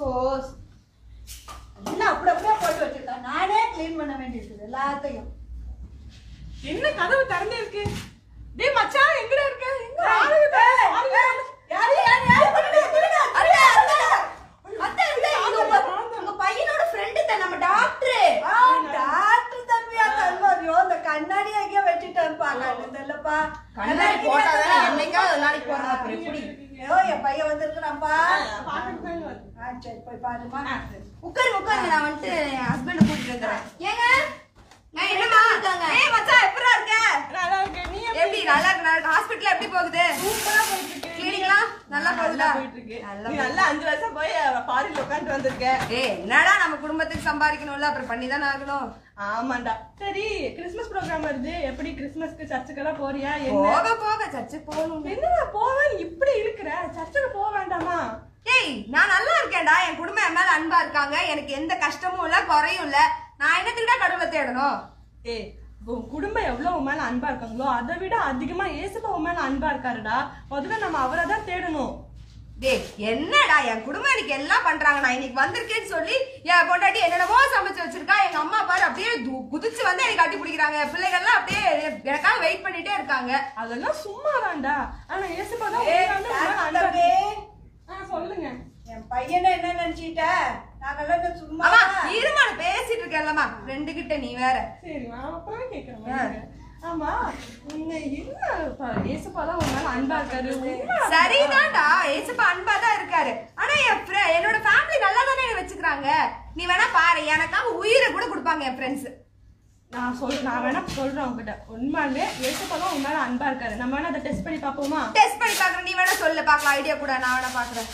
எல்லாம் அப்படி அப்படியே போட்டு வச்சிருக்கேன் நானே க்ளீன் பண்ண வேண்டியிருக்குது எல்லாத்தையும் என்ன கதவு திறந்தே இருக்கு டேய் மச்சான் எங்கடா இருக்க எங்க ஆளு ஏய், ஏய், யாரு, யாரு, யாரு, கொடுங்க, கொடுங்க. அத்தை, அத்தை. அத்தை, அத்தை, இது உங்க உங்க பையனோட ஃப்ரெண்டு தான் நம்ம டாக்டர் ஆ, டாக்டர் தம்பியா தருவாரியோ இந்த கண்ணாடி எங்கேயோ வச்சுட்டேன்ப்பா கண்ணு தெரியலப்பா கண்ணாடி போட்டாதான் என்னைக்காவது ஒரு நாளைக்கு போனா அப்புறம் எப்படி ஐயோ என் பையன் வந்திருக்கிறான்ப்பா பாக்கறதுக்கு வந்து ஆ சரி போய் பாருமா உட்காருங்க உட்காருங்க நான் வந்துட்டு என் ஹஸ்பண்ட கூட்டிட்டு வந்துடுறேன் ஏங்க நான் என்னமா இருக்காங்க ஏய் மச்சான் எப்படிடா இருக்க நல்லா இருக்கு நீ எப்படி நல்லா இருக்கு நல்லா இருக்கு ஹாஸ்பிடல்ல எப்படி போகுது சூப்பரா போயிட்டு இருக்கு கிளினிக்லாம் நல்லா போகுதா போயிட்டு இருக்கு நல்லா நீ நல்லா அஞ்சு வருஷம் போய் பாரில உட்காந்து வந்திருக்க ஏய் என்னடா நம்ம குடும்பத்துக்கு சம்பாதிக்கணும்ல அப்புறம் பண்ணி தானே ஆகணும் ஆமாண்டா சரி கிறிஸ்மஸ் ப்ரோக்ராம் வருது எப்படி கிறிஸ்மஸ்க்கு சர்ச்சுக்கெல்லாம் போறியா என்ன போக போக சர்ச்சுக்கு போகணும் என்னடா போவேன் இப்படி இருக்கிற சர்ச்சுக்கு போக வேண்டாமா ஏய் நான் நல்லா இருக்கேன்டா என் குடும்பம் என் மேல அன்பா இருக்காங்க எனக்கு எந்த கஷ்டமும் இல்ல குறையும் இல்ல நான் என்னத்துக்குடா கடவுளை தேடணும் ஏய் உன் குடும்பம் எவ்வளவு உன் மேல அன்பா இருக்காங்களோ அதை விட அதிகமா ஏசுப்பா உன் மேல அன்பா இருக்காருடா முதல்ல நம்ம அவரை தான் தேடணும் டேய் என்னடா என் குடும்பம் எனக்கு எல்லாம் பண்றாங்க நான் இன்னைக்கு வந்திருக்கேன்னு சொல்லி என் பொண்டாட்டி என்னென்னமோ சமைச்சு வச்சிருக்கா எங்க அம்மா பாரு அப்படியே து- குதிச்சு வந்து எனக்கு கட்டி பிடிக்கிறாங்க பிள்ளைகள்லாம் அப்படியே எனக்காக வெயிட் பண்ணிட்டே இருக்காங்க அதெல்லாம் சும்மா தான்டா ஆனா ஏசுப்பா தான் ஏய், உன் மேல உன் மேல டாக்டர் அன்பா தம்பி, இருக்கு. ஆ, சொல்லுங்க என் பையனை என்ன நினைச்சிட்ட நாங்கெல்லாம் இந்த சும்மா அம்மா இருமா நான் பேசிட்டு இருக்கேன்லம்மா ரெண்டு கிட்ட நீ வேற சரி நான் அப்புறமே கேக்குறேன் வாங்க. ஆமா உன்னை என்ன ப- ஏசுப்பா தான் உன் மேல அன்பா இருக்காரு உண்மை சரிதான்டா ஏசப்பா அன்பா தான் இருக்காரு ஆனா என் fri- என்னோட ஃபேமிலி நல்லா தானே என்னை வச்சுக்கிறாங்க நீ வேணா பாரு எனக்காக உயிரை கூட கொடுப்பாங்க என் ஃப்ரெண்ட்ஸ் நான் சொல் நான் வேணா சொல்றேன் உங்ககிட்ட உண்மையாலுமே ஏசுப்பா தான் உன் மேல அன்பா இருக்காரு நம்ம வேணா அதை டெஸ்ட் பண்ணி பார்ப்போமா டெஸ்ட் பண்ணி பாக்குறேன் நீ வேணா சொல்லு பார்க்கலாம் ஐடியா கூட நான் வேணா பாக்குறேன்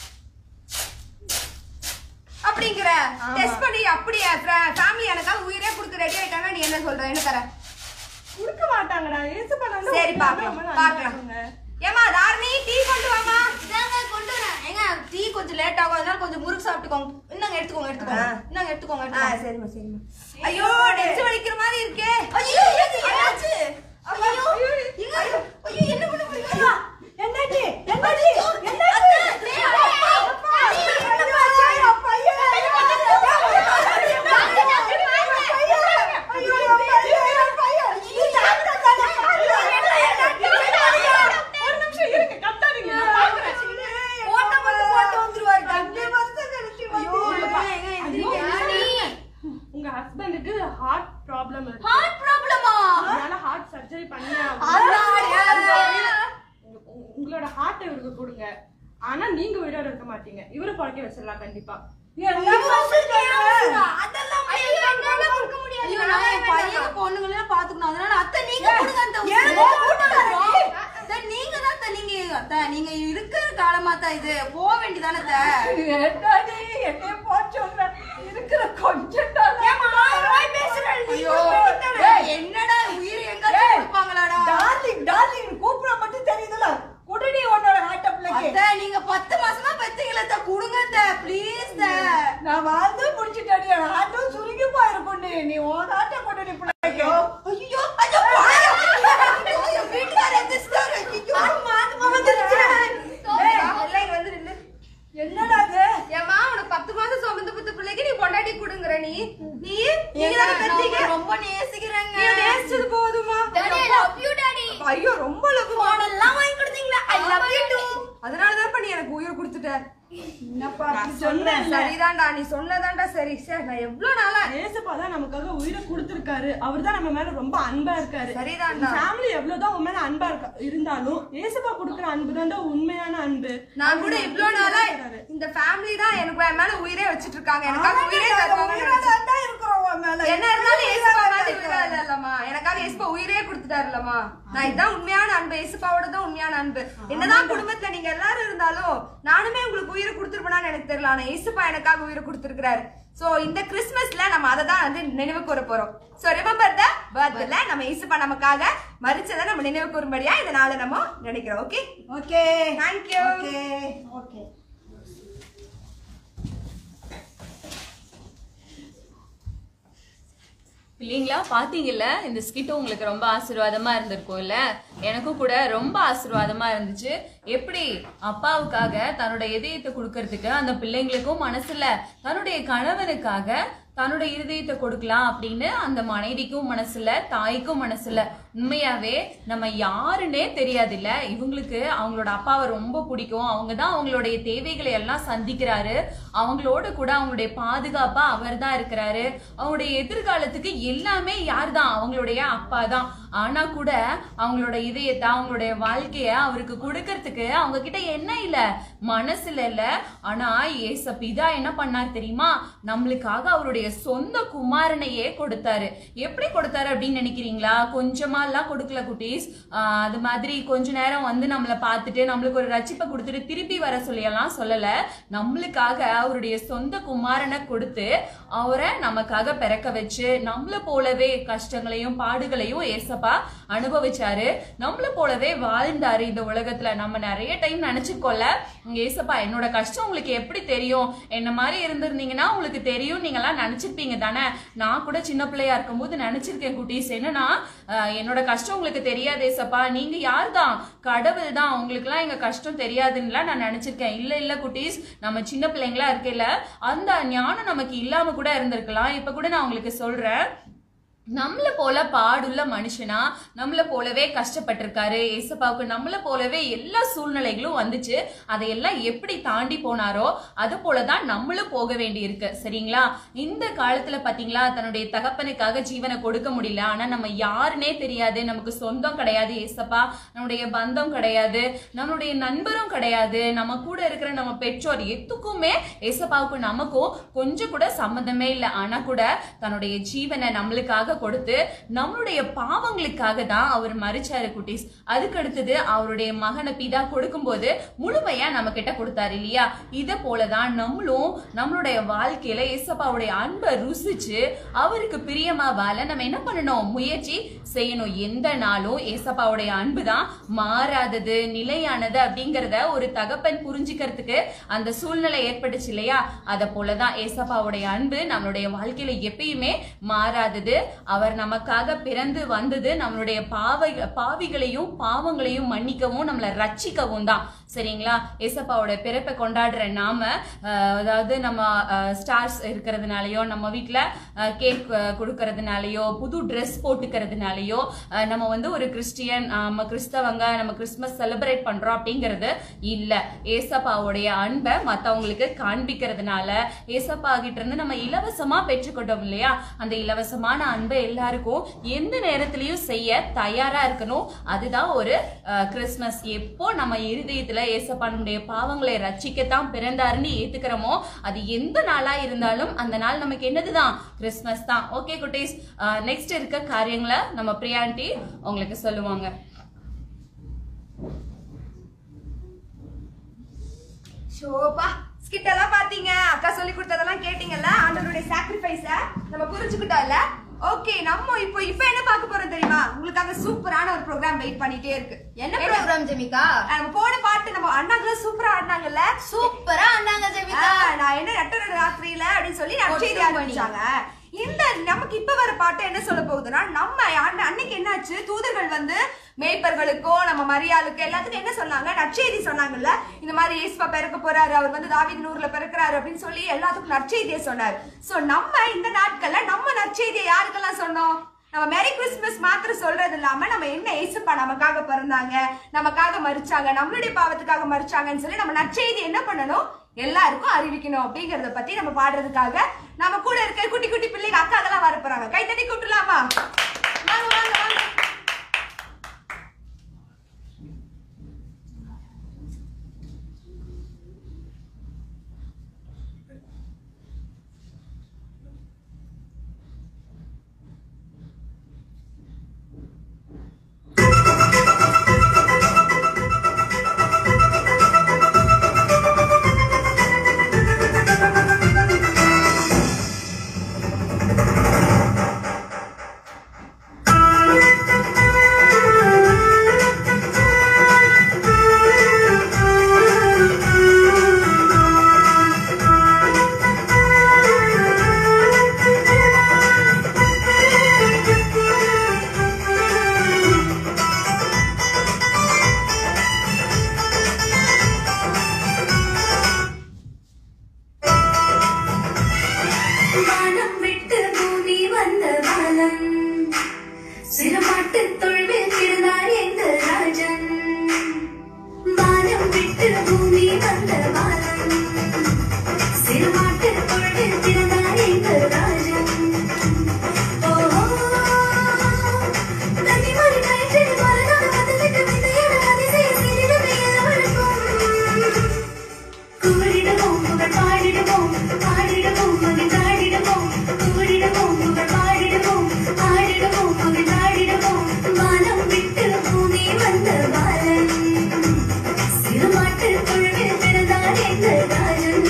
அப்படிங்கிற ஆமா. டெஸ்ட் பண்ணி அப்படியே ஃபேமிலி எனக்காக உயிரே கொடுக்க ரெடி ஆயிட்டாங்க நீ என்ன சொல்ற என்ன தர கொடுக்க மாட்டாங்கடா ஏசுப்பா தான் சரி உன் மேல பாக்கலாம் அன்பா பாக்கலாம் இருக்காங்க. ஏமா தாரணி டீ கொண்டு வாமா இதாங்க கொண்டு வரேன் ஏங்க டீ கொஞ்சம் லேட் ஆகும் அதனால கொஞ்சம் முறுக்கு சாப்பிட்டுக்கோங்க இந்தாங்க எடுத்துக்கோங்க எடுத்துக்கோங்க ஆ. இந்தாங்க எடுத்துக்கோங்க ஆ எடுத்துக்கோங்க சரிம்மா சரிம்மா ஐயோ நெஞ்சு வலிக்கிற மாதிரி இருக்கே ஐயோ ஏங்க, என்னாச்சு ஐயோ ஏங்க, ஐயோ என்ன பண்ண போறீங்க என்னாச்சு என்னாச்சு என்னாச்சு டேய், அப்பா, அப்பா, என்னாச்சு? என் பையன், என் பையன், ஐயோ, என் பையன், என் பையன். நீ டாக்டர் தானே? ஒரு நிமிஷம் இருங்க கத்தாதீங்க நான் பாக்குறேன் போட்ட மட்டும் போட்டு வந்துருவாரு. ரெண்டு வருஷம் கழிச்சு ஐயோ, வந்து. உங்க ஹஸ்பண்டுக்கு ஹார்ட் ப்ராப்ளம் இருக்கு ஹார்ட் ப்ராப்ளமா அதனால ஹார்ட் சர்ஜரி பண்ணி உங்க- உங்களோட ஹார்ட்டை இவருக்கு கொடுங்க ஆனா நீங்க உயிரோட இருக்க மாட்டீங்க இவரை பழக்க வச்சிடலாம் கண்டிப்பா எல்லாம் சொல்லிருக்காங்க. அதெல்லாம் என்னால கொடுக்க முடியாது ஐயோ நான் என் பையனை பொண்ணுங்களெல்லாம் பாத்துக்கணும் அதனால அத்தை நீங்க கொடுங்க அத்தை எனக்கு உயிரை. அத்தை, நீங்க தான் அத்தை நீங்க அத்தை நீங்க இருக்கிற காலமா தான் இது போக வேண்டியதானே அத்தை என்னடி, என்னைய போட்டு சொல்ற? இருக்கிற கொஞ்சம் தான் ஐயோ ஏய், என்னடா உயிர் எங்காச்சும் கொடுப்பாங்களாடா டார்லிங் டார்லிங் கூப்பிட மட்டும் தெரியுதுல குடடி உன்னோட ஹார்ட் பிள்ளைக்கு அத்தை நீங்க பத்து மாசமா பெத்தீங்களே அத்தை கொடுங்க அத்தை ப்ளீஸ் நான் வாழ்ந்து முடிச்சிட்டேன் ஹார்ட்டும் சுருங்கி போயிருக்கும் நீ உன் ஹார்ட்டை கொண்டு பிள்ளைக்கு ஐயோ ஐயோ ஐயோ என் வீட்டுக்காரர் எந்திரிச்சிட்டாரு ஐயோ எல்லாம் இங்க வந்து நில்லு என்னடா இது ஏமா உனக்கு பத்து மாசம் சுமந்து பத்து பிள்ளைக்கு நீ பொண்டாட்டி கொடுங்குற நீ நீ நீ ஏங்க, தானே நான் பெத்தீங்க உங்களை ரொம்ப நேசிக்கிறேங்க நீ நேசிச்சது போதுமா daddy I love you daddy ஐயோ ரொம்ப லவ் போனெல்லாம் வாங்கி கொடுத்தீங்களா ஐ லவ் யூ டு அதனால தான் நீ எனக்கு உயிர் கொடுத்துட்ட என்னப்பா நான் சொன்னேன்ல சரிதான்டா நீ சொன்னதான்டா சரி சரி சார் நான் எவ்வளவு நாளா ஏசப்பா தான் நமக்காக உயிரை கொடுத்திருக்காரு அவர் தான் நம்ம மேல ரொம்ப அன்பா இருக்காரு சரிதான்டா. ஃபேமிலி எவ்வளவுதான் உன் மேல அன்பா இருக்கா இருந்தாலும் ஏசப்பா கொடுக்குற அன்பு தான் உண்மையான அன்பு நான் கூட இவ்வளவு நாளா இந்த ஃபேமிலி தான் எனக்கு என் மேல உயிரே வச்சிட்டு இருக்காங்க எனக்காக உயிரே தருவாங்கன்னு நினைச்சேன். தான் இருக்கிறோம் உன் மேல என்ன இருந்தாலும் ஏசுப்பா மாதிரி உயிரா இல்லம்மா எனக்காக ஏசுப்பா உயிரே கொடுத்துட்டாருலம்மா நான் இதான் உண்மையான அன்பு ஏசுப்பாவோட தான் உண்மையான அன்பு என்னதான் குடும்பத்துல நீங்க எல்லாரும் இருந்தாலும் நானுமே உங்களுக்கு உயிரை கொடுத்துருப்பேனான்னு எனக்கு தெரியல ஆனா ஏசுப்பா எனக்காக உயிரை கொடுத்துருக்காரு சோ இந்த கிறிஸ்மஸ்ல நம்ம அதை தான் வந்து நினைவு கூற போறோம் சோ ரிமெம்பர் த பர்த்ல நம்ம ஏசுப்பா நமக்காக மறிச்சதை நம்ம நினைவு கூறும்படியா இந்த நாளை நம்ம நினைக்கிறோம் okay okay Thank you. Okay okay இல்லைங்களா பாத்தீங்கல்ல இந்த ஸ்கிட் உங்களுக்கு ரொம்ப ஆசீர்வாதமா இருந்திருக்கும்ல எனக்கும் கூட ரொம்ப ஆசீர்வாதமா இருந்துச்சு எப்படி அப்பாவுக்காக தன்னோட இதயத்தை கொடுக்கறதுக்கு அந்த பிள்ளைங்களுக்கும் மனசுல தன்னுடைய கணவனுக்காக தன்னோட இருதயத்தை கொடுக்கலாம் அப்படின்னு அந்த மனைவிக்கும் மனசுல தாய்க்கும் மனசுல உண்மையாவே நம்ம யாருன்னே தெரியாதுல்ல இவங்களுக்கு அவங்களோட அப்பாவை ரொம்ப பிடிக்கும் அவங்க தான் அவங்களுடைய தேவைகளை எல்லாம் சந்திக்கிறாரு அவங்களோட கூட அவங்களுடைய பாதுகாப்பா அவர் தான் இருக்கிறாரு அவங்களுடைய எதிர்காலத்துக்கு எல்லாமே யார் தான் அவங்களுடைய அப்பா தான் ஆனா கூட அவங்களோட இதயத்தை அவங்களுடைய வாழ்க்கைய அவருக்கு கொடுக்கறதுக்கு அவங்க கிட்ட என்ன இல்ல மனசுல இல்ல ஆனா ஏச பிதா என்ன பண்ணார் தெரியுமா நம்மளுக்காக அவருடைய சொந்த குமாரனையே கொடுத்தாரு எப்படி கொடுத்தாரு அப்படின்னு நினைக்கிறீங்களா கொஞ்சமா எல்லாம் கொடுக்கல குட்டீஸ் ஆஹ் அது மாதிரி கொஞ்ச நேரம் வந்து நம்மள பார்த்துட்டு நம்மளுக்கு ஒரு ரட்சிப்பை கொடுத்துட்டு திருப்பி வர சொல்லியெல்லாம் சொல்லல நம்மளுக்காக அவருடைய சொந்த குமாரனை கொடுத்து அவரை நமக்காக பிறக்க வச்சு நம்மள போலவே கஷ்டங்களையும் பாடுகளையும் ஏசப்பா அனுபவிச்சாரு நம்மள போலவே வாழ்ந்தாரு இந்த உலகத்துல நம்ம நிறைய டைம் நினைச்சுக்கோல ஏசப்பா என்னோட கஷ்டம் உங்களுக்கு எப்படி தெரியும் என்ன மாதிரி இருந்திருந்தீங்கன்னா உங்களுக்கு தெரியும் நீங்கெல்லாம் நினைச்சிருப்பீங்க தானே நான் கூட சின்ன பிள்ளையா இருக்கும்போது நினைச்சிருக்கேன் குட்டீஸ் என்னன்னா அஹ், என்னோட கஷ்டம் உங்களுக்கு தெரியாது ஏசப்பா நீங்க யார் தான் கடவுள் தான் உங்களுக்குலாம் எங்க கஷ்டம் தெரியாதுன்னுலாம் நான் நினைச்சிருக்கேன் இல்ல இல்ல குட்டீஸ் நம்ம சின்ன பிள்ளைங்களா இருக்கையில அந்த ஞானம் நமக்கு இல்லாம கூட இருந்திருக்கலாம் இப்ப கூட நான் உங்களுக்கு சொல்றேன் நம்மள போல பாடுள்ள மனுஷனா நம்மள போலவே கஷ்டப்பட்டிருக்காரு ஏசப்பாவுக்கு நம்மள போலவே எல்லா சூழ்நிலைகளும் வந்துச்சு அதையெல்லாம் எப்படி தாண்டி போனாரோ அது போலதான் நம்மளும் போக வேண்டி இருக்கு சரிங்களா இந்த காலத்துல பாத்தீங்களா தன்னுடைய தகப்பனுக்காக ஜீவனை கொடுக்க முடியல ஆனா நம்ம யாருன்னே தெரியாது நமக்கு சொந்தம் கிடையாது ஏசப்பா நம்முடைய பந்தம் கிடையாது நம்மளுடைய நண்பரும் கிடையாது நம்ம கூட இருக்கிற நம்ம பெற்றோர் எதுக்குமே ஏசப்பாவுக்கு நமக்கும் கொஞ்சம் கூட சம்மந்தமே இல்லை ஆனா கூட தன்னுடைய ஜீவனை நம்மளுக்காக கொடுத்து நம்மளுடைய பாவங்களுக்காக தான் அவர் மறிச்சாரு குட்டீஸ் அதுக்கு அடுத்தது அவருடைய மகனை பிதா கொடுக்கும்போது முழுமையா நம்ம கிட்ட கொடுத்தாரு இல்லையா இத போலதான் நம்மளும் நம்மளுடைய வாழ்க்கையில ஏசப்பாவுடைய அன்பை ருசிச்சு அவருக்கு பிரியமா வாழ நம்ம என்ன பண்ணணும் முயற்சி செய்யணும் எந்த நாளும் ஏசப்பாவுடைய அன்பு தான் மாறாதது நிலையானது அப்படிங்கறத ஒரு தகப்பன் புரிஞ்சுக்கிறதுக்கு அந்த சூழ்நிலை ஏற்பட்டுச்சு இல்லையா அத போலதான் ஏசப்பாவுடைய அன்பு நம்மளுடைய வாழ்க்கையில எப்பயுமே மாறாதது அவர் நமக்காக பிறந்து வந்தது நம்மளுடைய பாவை பாவிகளையும் பாவங்களையும் மன்னிக்கவும் நம்மளை ரட்சிக்கவும் தான் சரிங்களா ஏசப்பாவோட பிறப்பை கொண்டாடுற நாம அஹ், அதாவது நம்ம ஸ்டார்ஸ் இருக்கிறதுனாலயோ நம்ம வீட்டில் கேக் கொடுக்கறதுனாலயோ புது ட்ரெஸ் போட்டுக்கிறதுனாலயோ அஹ், நம்ம வந்து ஒரு கிறிஸ்டியன் அஹ், நம்ம கிறிஸ்தவங்க நம்ம கிறிஸ்மஸ் செலிப்ரேட் பண்றோம் அப்படிங்கிறது இல்ல ஏசப்பாவுடைய அன்பை மத்தவங்களுக்கு காண்பிக்கிறதுனால ஏசப்பா கிட்ட இருந்து நம்ம இலவசமா பெற்றுக்கொண்டோம் இல்லையா அந்த இலவசமான அன்பை எல்லாருக்கும் எந்த நேரத்திலயும் செய்ய தயாரா இருக்கணும் அதுதான் ஒரு அஹ், கிறிஸ்மஸ் எப்போ நம்ம இருதயத்துல ஏசப்பானுடைய பாவங்களை ரட்சிக்கத்தான் பிறந்தாருன்னு ஏத்துக்கிறோமோ அது எந்த நாளா இருந்தாலும் அந்த நாள் நமக்கு என்னதுதான் கிறிஸ்மஸ் தான் ஓகே குட்டீஸ் நெக்ஸ்ட் இருக்க காரியங்களை நம்ம பிரியாண்டி உங்களுக்கு சொல்லுவாங்க ஷோப்பா ஸ்கிட் எல்லாம் பாத்தீங்க அக்கா சொல்லி கொடுத்ததெல்லாம் கேட்டீங்கல்ல ஆண்டவருடைய சாக்ரிஃபைஸ நம்ம புரிஞ்சுக்கிட்டோம்ல ஓகே நம்ம இப்போ இப்போ என்ன பார்க்க போறோம் தெரியுமா உங்களுக்காக சூப்பரான ஒரு ப்ரோக்ராம் வெயிட் பண்ணிட்டே இருக்கு என்ன ப்ரோக்ராம் ஜெமிகா நம்ம போன பாட்டு நம்ம அண்ணாங்களும் சூப்பரா ஆடினாங்கல்ல சூப்பரா ஆடினாங்க ஜெமிகா நான் என்ன ரெட்டர ராத்திரியில அப்படின்னு சொல்லி நற்செய்தி ஆரம்பிச்சாங்க இந்த நமக்கு இப்ப வர பாட்டு என்ன சொல்ல போகுதுன்னா நம்ம அன்ன- அன்னைக்கு என்னாச்சு தூதர்கள் வந்து மேய்ப்பர்களுக்கோ நம்ம மரியாளுக்கு எல்லாத்துக்கும் என்ன சொன்னாங்க நற்செய்தி சொன்னாங்கல்ல இந்த மாதிரி இயேசுவா பிறக்க போறாரு அவர் வந்து தாவீது நூறுல பிறக்கிறாரு அப்படின்னு சொல்லி எல்லாத்துக்கும் நற்செய்தியை சொன்னார் சோ நம்ம இந்த நாட்கள்ல நம்ம நற்செய்தியை யாருக்கெல்லாம் சொன்னோம் நம்ம மேரி கிறிஸ்மஸ் மாத்திரம் சொல்றது இல்லாம நம்ம என்ன ஏசுப்பா நமக்காக பிறந்தாங்க நமக்காக மறிச்சாங்க நம்மளுடைய பாவத்துக்காக மறிச்சாங்கன்னு சொல்லி நம்ம நற்செய்தி என்ன பண்ணணும் எல்லாருக்கும் அறிவிக்கணும் அப்படிங்கறத பத்தி நம்ம பாடுறதுக்காக நம்ம கூட இருக்க குட்டி குட்டி பிள்ளைங்க அக்காக்கெல்லாம் வர போறாங்க கை தட்டி கூப்பிடலாமா வாங்க வாங்க வாங்க வானம் விட்டு பூமி வந்த பாலம் சிறுமாட்டு தொழில் திருநாள் எங்க ராஜன் வானம் விட்டு பூமி வந்த பாலம் சிறுமாட்டு தொழில் திருநாள் எங்க ராஜன் ஓ தண்ணி மாறி கயிற்றில் மலராக வந்துவிட்டு விந்தையான அதிசய சிறிதமே எல்லவருக்கும் குவரிடுவோம் புகழ் பாடிடுவோம் பாடிடுவோம் மகிழ்ந்தாடிடுவோம் குவரிடுவோம் புகழ் பாடிடுவோம் பாடிடுவோம் மகிழ்ந்தாடிடுவோம் வானம் விட்டு பூமி வந்த பாலன் சிறுமாட்டு தொழில் பிறந்தார் எங்கள் ராஜன்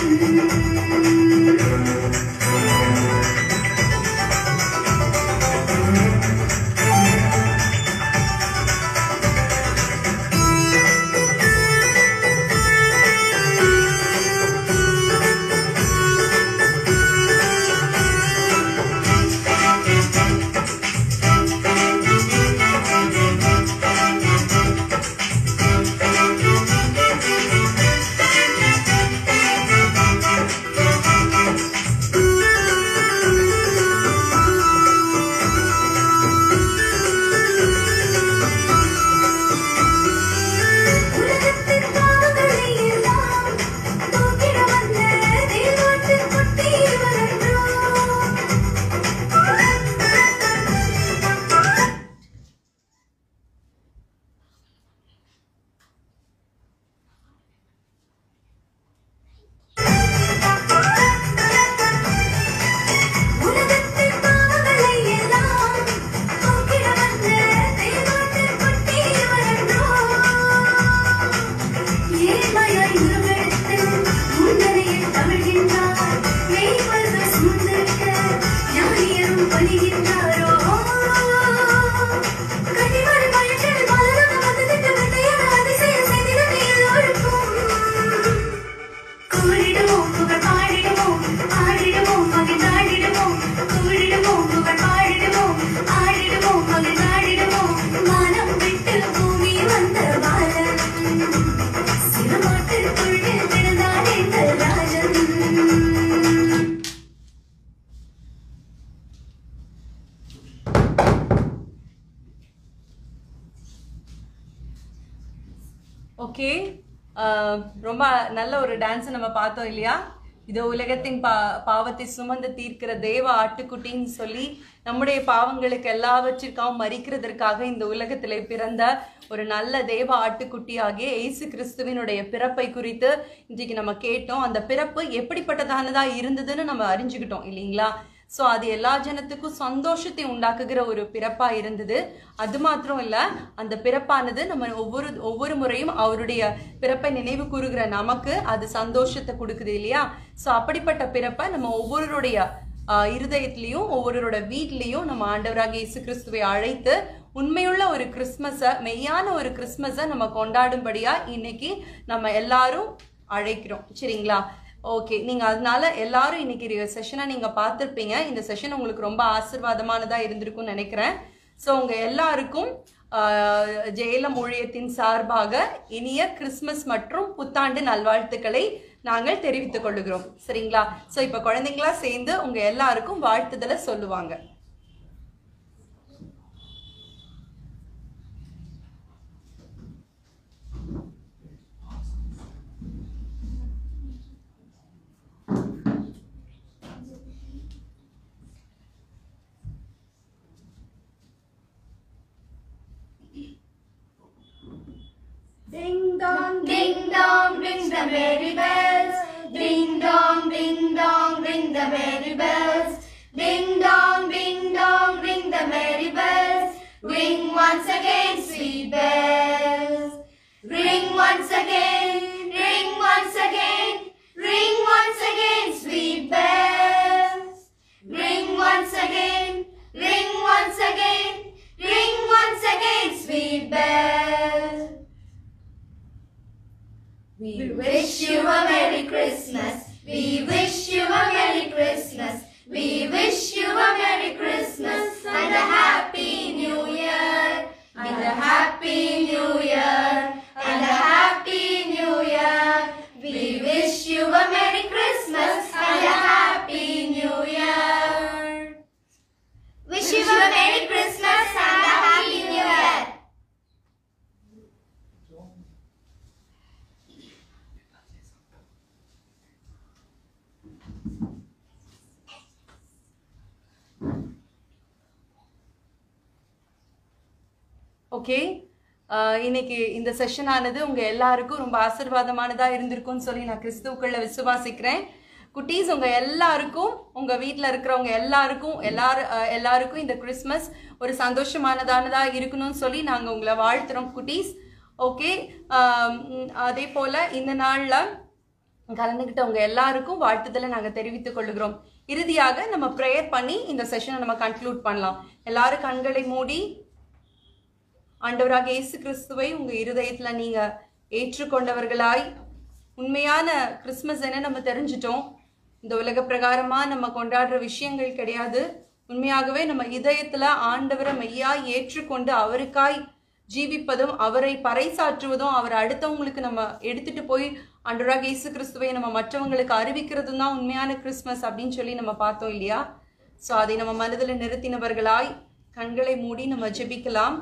உலகத்தின் பாவங்களை எல்லாம் தூக்கிட வந்த தேவாட்டின் குட்டி இவரன்றோ உலகத்தின் பாவங்களை எல்லாம் தூக்கிட வந்த தேவாட்டின் குட்டி இவரன்றோ ஏழ்மையாய் உருவெடுத்து முன்னரையில் தமிழ்கின்றார் மெய்ப்பர்கள் சூழ்ந்திருக்க ஞானியரும் பணிகின்றாரோ கனிமறை பயிற்சியில் மலராக வந்ததிட்டு விந்தையான அதிசய செய்திடமே எல்லோருக்கும் கூறிடுவோம் புகழ் பாடிடுவோம் ஆடிடுவோம் மகிழ்ந்தாடிடுவோம் கூறிடுவோம் புகழ் பாடிடுவோம் ஆடிடுவோம் மகிழ்ந்தாடிடுவோம் வானம் விட்டு பூமி வந்த பாலன் சிறுமாட்டு தொழில் பிறந்தார் எங்கள் ராஜன் ஓகே ரொம்ப நல்ல ஒரு டான்ஸ் நம்ம பார்த்தோம் இல்லையா இது உலகத்தின் பா பாவத்தை சுமந்து தீர்க்கிற தேவ ஆட்டுக்குட்டின்னு சொல்லி நம்முடைய பாவங்களுக்கு எல்லாவற்றிற்காகவும் மறிக்கிறதற்காக இந்த உலகத்திலே பிறந்த ஒரு நல்ல தேவ ஆட்டுக்குட்டியாகிய இயேசு கிறிஸ்துவினுடைய பிறப்பை குறித்து இன்றைக்கு நம்ம கேட்டோம் அந்த பிறப்பு எப்படிப்பட்டதானதா இருந்ததுன்னு நம்ம அறிஞ்சுக்கிட்டோம் இல்லைங்களா ஸோ அது எல்லா ஜனத்துக்கும் சந்தோஷத்தை உண்டாக்குகிற ஒரு பிறப்பா இருந்தது அது மாத்திரம் இல்ல அந்த பிறப்பானது நம்ம ஒவ்வொரு ஒவ்வொரு முறையும் அவருடைய பிறப்பை நினைவு கூறுகிற நமக்கு அது சந்தோஷத்தை கொடுக்குது இல்லையா ஸோ அப்படிப்பட்ட பிறப்பை நம்ம ஒவ்வொருடைய ஆஹ், இருதயத்திலையும் ஒவ்வொருவரோட வீட்லயும் நம்ம ஆண்டவராக இயேசு கிறிஸ்துவை அழைத்து உண்மையுள்ள ஒரு கிறிஸ்மஸை மெய்யான ஒரு கிறிஸ்மஸை நம்ம கொண்டாடும்படியா இன்னைக்கு நம்ம எல்லாரும் அழைக்கிறோம் சரிங்களா ஓகே நீங்க அதனால எல்லாரும் இன்னைக்கு செஷனை நீங்க பார்த்திருப்பீங்க இந்த செஷன் உங்களுக்கு ரொம்ப ஆசீர்வாதமானதா இருந்திருக்கும்னு நினைக்கிறேன் ஸோ உங்க எல்லாருக்கும் ஆஹ், ஜெயலம் ஊழியத்தின் சார்பாக இனிய கிறிஸ்மஸ் மற்றும் புத்தாண்டு நல்வாழ்த்துக்களை நாங்கள் தெரிவித்துக் கொள்ளுகிறோம் சரிங்களா ஸோ இப்போ குழந்தைங்களா சேர்ந்து உங்க எல்லாருக்கும் வாழ்த்துதலை சொல்லுவாங்க merry bells. Ding dong, ding dong, ring the merry bells. Ding dong, ding dong, ring the merry bells. Ring once again, sweet bells. Ring once again, ring once again, ring once again, sweet bells. Ring once again, ring once again, ring once again, sweet bells. We wish you a Merry Christmas. We wish you a Merry Christmas. We wish you a Merry Christmas and a Happy New Year. And a Happy New Year. And a Happy New Year. We wish you a Merry Christmas and a Happy New Year. Wish you a Merry Christmas and a Happy New Year. Okay இன்னைக்கு இந்த session ஆனது உங்க எல்லாருக்கும் ரொம்ப ஆசீர்வாதமானதா இருந்திருக்கும்னு சொல்லி நான் கிறிஸ்துவுக்குள்ள விசுவாசிக்கிறேன் குட்டீஸ் உங்க எல்லாருக்கும் உங்க வீட்ல இருக்கிறவங்க எல்லாருக்கும் எல்லாரும் அஹ், எல்லாருக்கும் இந்த கிறிஸ்மஸ் ஒரு சந்தோஷமானதானதா இருக்கணும்னு சொல்லி நாங்க உங்களை வாழ்த்துறோம் குட்டீஸ் ஓகே அதே போல இந்த நாள்ல கலந்துக்கிட்டவங்க எல்லாருக்கும் வாழ்த்துதலை நாங்கள் தெரிவித்துக் கொள்கிறோம் இறுதியாக நம்ம ப்ரேயர் பண்ணி இந்த செஷனை நம்ம கன்க்ளூட் பண்ணலாம் எல்லாரும் கண்களை மூடி ஆண்டவராக இயேசு கிறிஸ்துவை உங்க இருதயத்துல நீங்க ஏற்றுக்கொண்டவர்களாய் உண்மையான கிறிஸ்மஸ் என்ன நம்ம தெரிஞ்சிட்டோம் இந்த உலக பிரகாரமா நம்ம கொண்டாடுற விஷயங்கள் கிடையாது உண்மையாகவே நம்ம இதயத்துல ஆண்டவரை மெய்யாய் ஏற்றுக்கொண்டு அவருக்காய் ஜீவிப்பதும் அவரை பறைசாற்றுவதும் அவர் அடுத்தவங்களுக்கு நம்ம எடுத்துட்டு போய் ஆண்டவராக இயேசு கிறிஸ்துவை நம்ம மற்றவங்களுக்கு அறிவிக்கிறதும் தான் உண்மையான கிறிஸ்மஸ் அப்படின்னு சொல்லி நம்ம பார்த்தோம் இல்லையா ஸோ அதை நம்ம மனதில் நிறுத்தினவர்களாய் கண்களை மூடி நம்ம ஜெபிக்கலாம்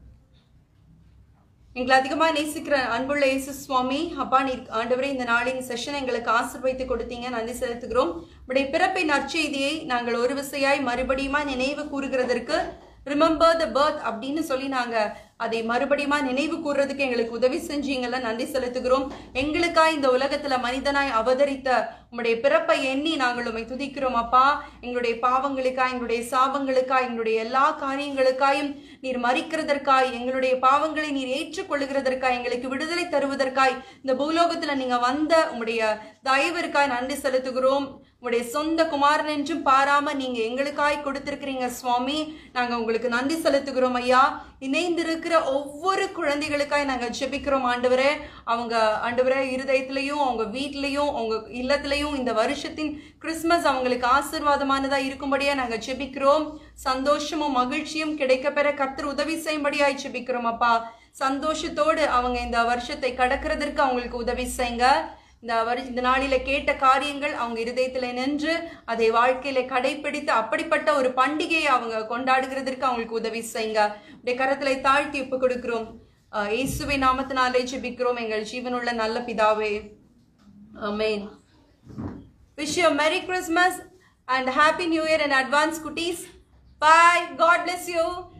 எங்களை அதிகமாக நேசிக்கிற அன்புள்ள இயேசு சுவாமி அப்பா நீர் ஆண்டவரே இந்த நாளின் செஷன் எங்களுக்கு ஆசிர்வைத்து கொடுத்தீங்க நன்றி செலுத்துகிறோம் உடைய பிறப்பை நற்செய்தியை நாங்கள் ஒரு விசையாய் மறுபடியுமா நினைவு கூறுகிறதற்கு ரிமெம்பர் த பர்த் அப்படின்னு சொல்லி நாங்க அதை மறுபடியுமா நினைவு கூறுறதுக்கு எங்களுக்கு உதவி செஞ்சீங்கல்ல நன்றி செலுத்துகிறோம் எங்களுக்காய் இந்த உலகத்துல மனிதனாய் அவதரித்த உம்முடைய பிறப்பை எண்ணி நாங்கள் உம்மை துதிக்கிறோம் அப்பா எங்களுடைய பாவங்களுக்காய் எங்களுடைய சாபங்களுக்காய் எங்களுடைய எல்லா காரியங்களுக்காயும் நீர் மறிக்கிறதற்காய் எங்களுடைய பாவங்களை நீர் ஏற்றுக்கொள்ளுகிறதற்காய் எங்களுக்கு விடுதலை தருவதற்காய் இந்த பூலோகத்துல நீங்க வந்த உம்முடைய தயவிற்காய் நன்றி செலுத்துகிறோம் உங்களுடைய சொந்த குமாரன் என்றும் பாராம நீங்க எங்களுக்காய் கொடுத்திருக்கிறீங்க சுவாமி நாங்க உங்களுக்கு நன்றி செலுத்துகிறோம் ஐயா இணைந்திருக்கிற ஒவ்வொரு குழந்தைகளுக்காய் நாங்க ஜெபிக்கிறோம் ஆண்டவரே அவங்க ஆண்டவரே இருதயத்திலையும் அவங்க வீட்லயும் அவங்க இல்லத்திலையும் இந்த வருஷத்தின் கிறிஸ்மஸ் அவங்களுக்கு ஆசீர்வாதமானதா இருக்கும்படியா நாங்க ஜெபிக்கிறோம் சந்தோஷமும் மகிழ்ச்சியும் கிடைக்கப்பெற கர்த்தர் உதவி செய்யும்படியாய் ஜெபிக்கிறோம் அப்பா சந்தோஷத்தோடு அவங்க இந்த வருஷத்தை கடக்கிறதற்கு அவங்களுக்கு உதவி செய்யுங்க இந்த வரு இந்த நாளில கேட்ட காரியங்கள் அவங்க இருதயத்துல நின்று அதை வாழ்க்கையில கடைபிடித்து அப்படிப்பட்ட ஒரு பண்டிகையை அவங்க கொண்டாடுகிறதற்கு அவங்களுக்கு உதவி செய்யுங்க உடைய கரத்துல தாழ்த்தி ஒப்பு கொடுக்கிறோம் அஹ் இயேசுவை நாமத்தினாலே ஜெபிக்கிறோம் எங்கள் ஜீவனுள்ள நல்ல பிதாவே amen wish you merry Christmas and happy new year in advance குட்டீஸ் பாய் காட் bless you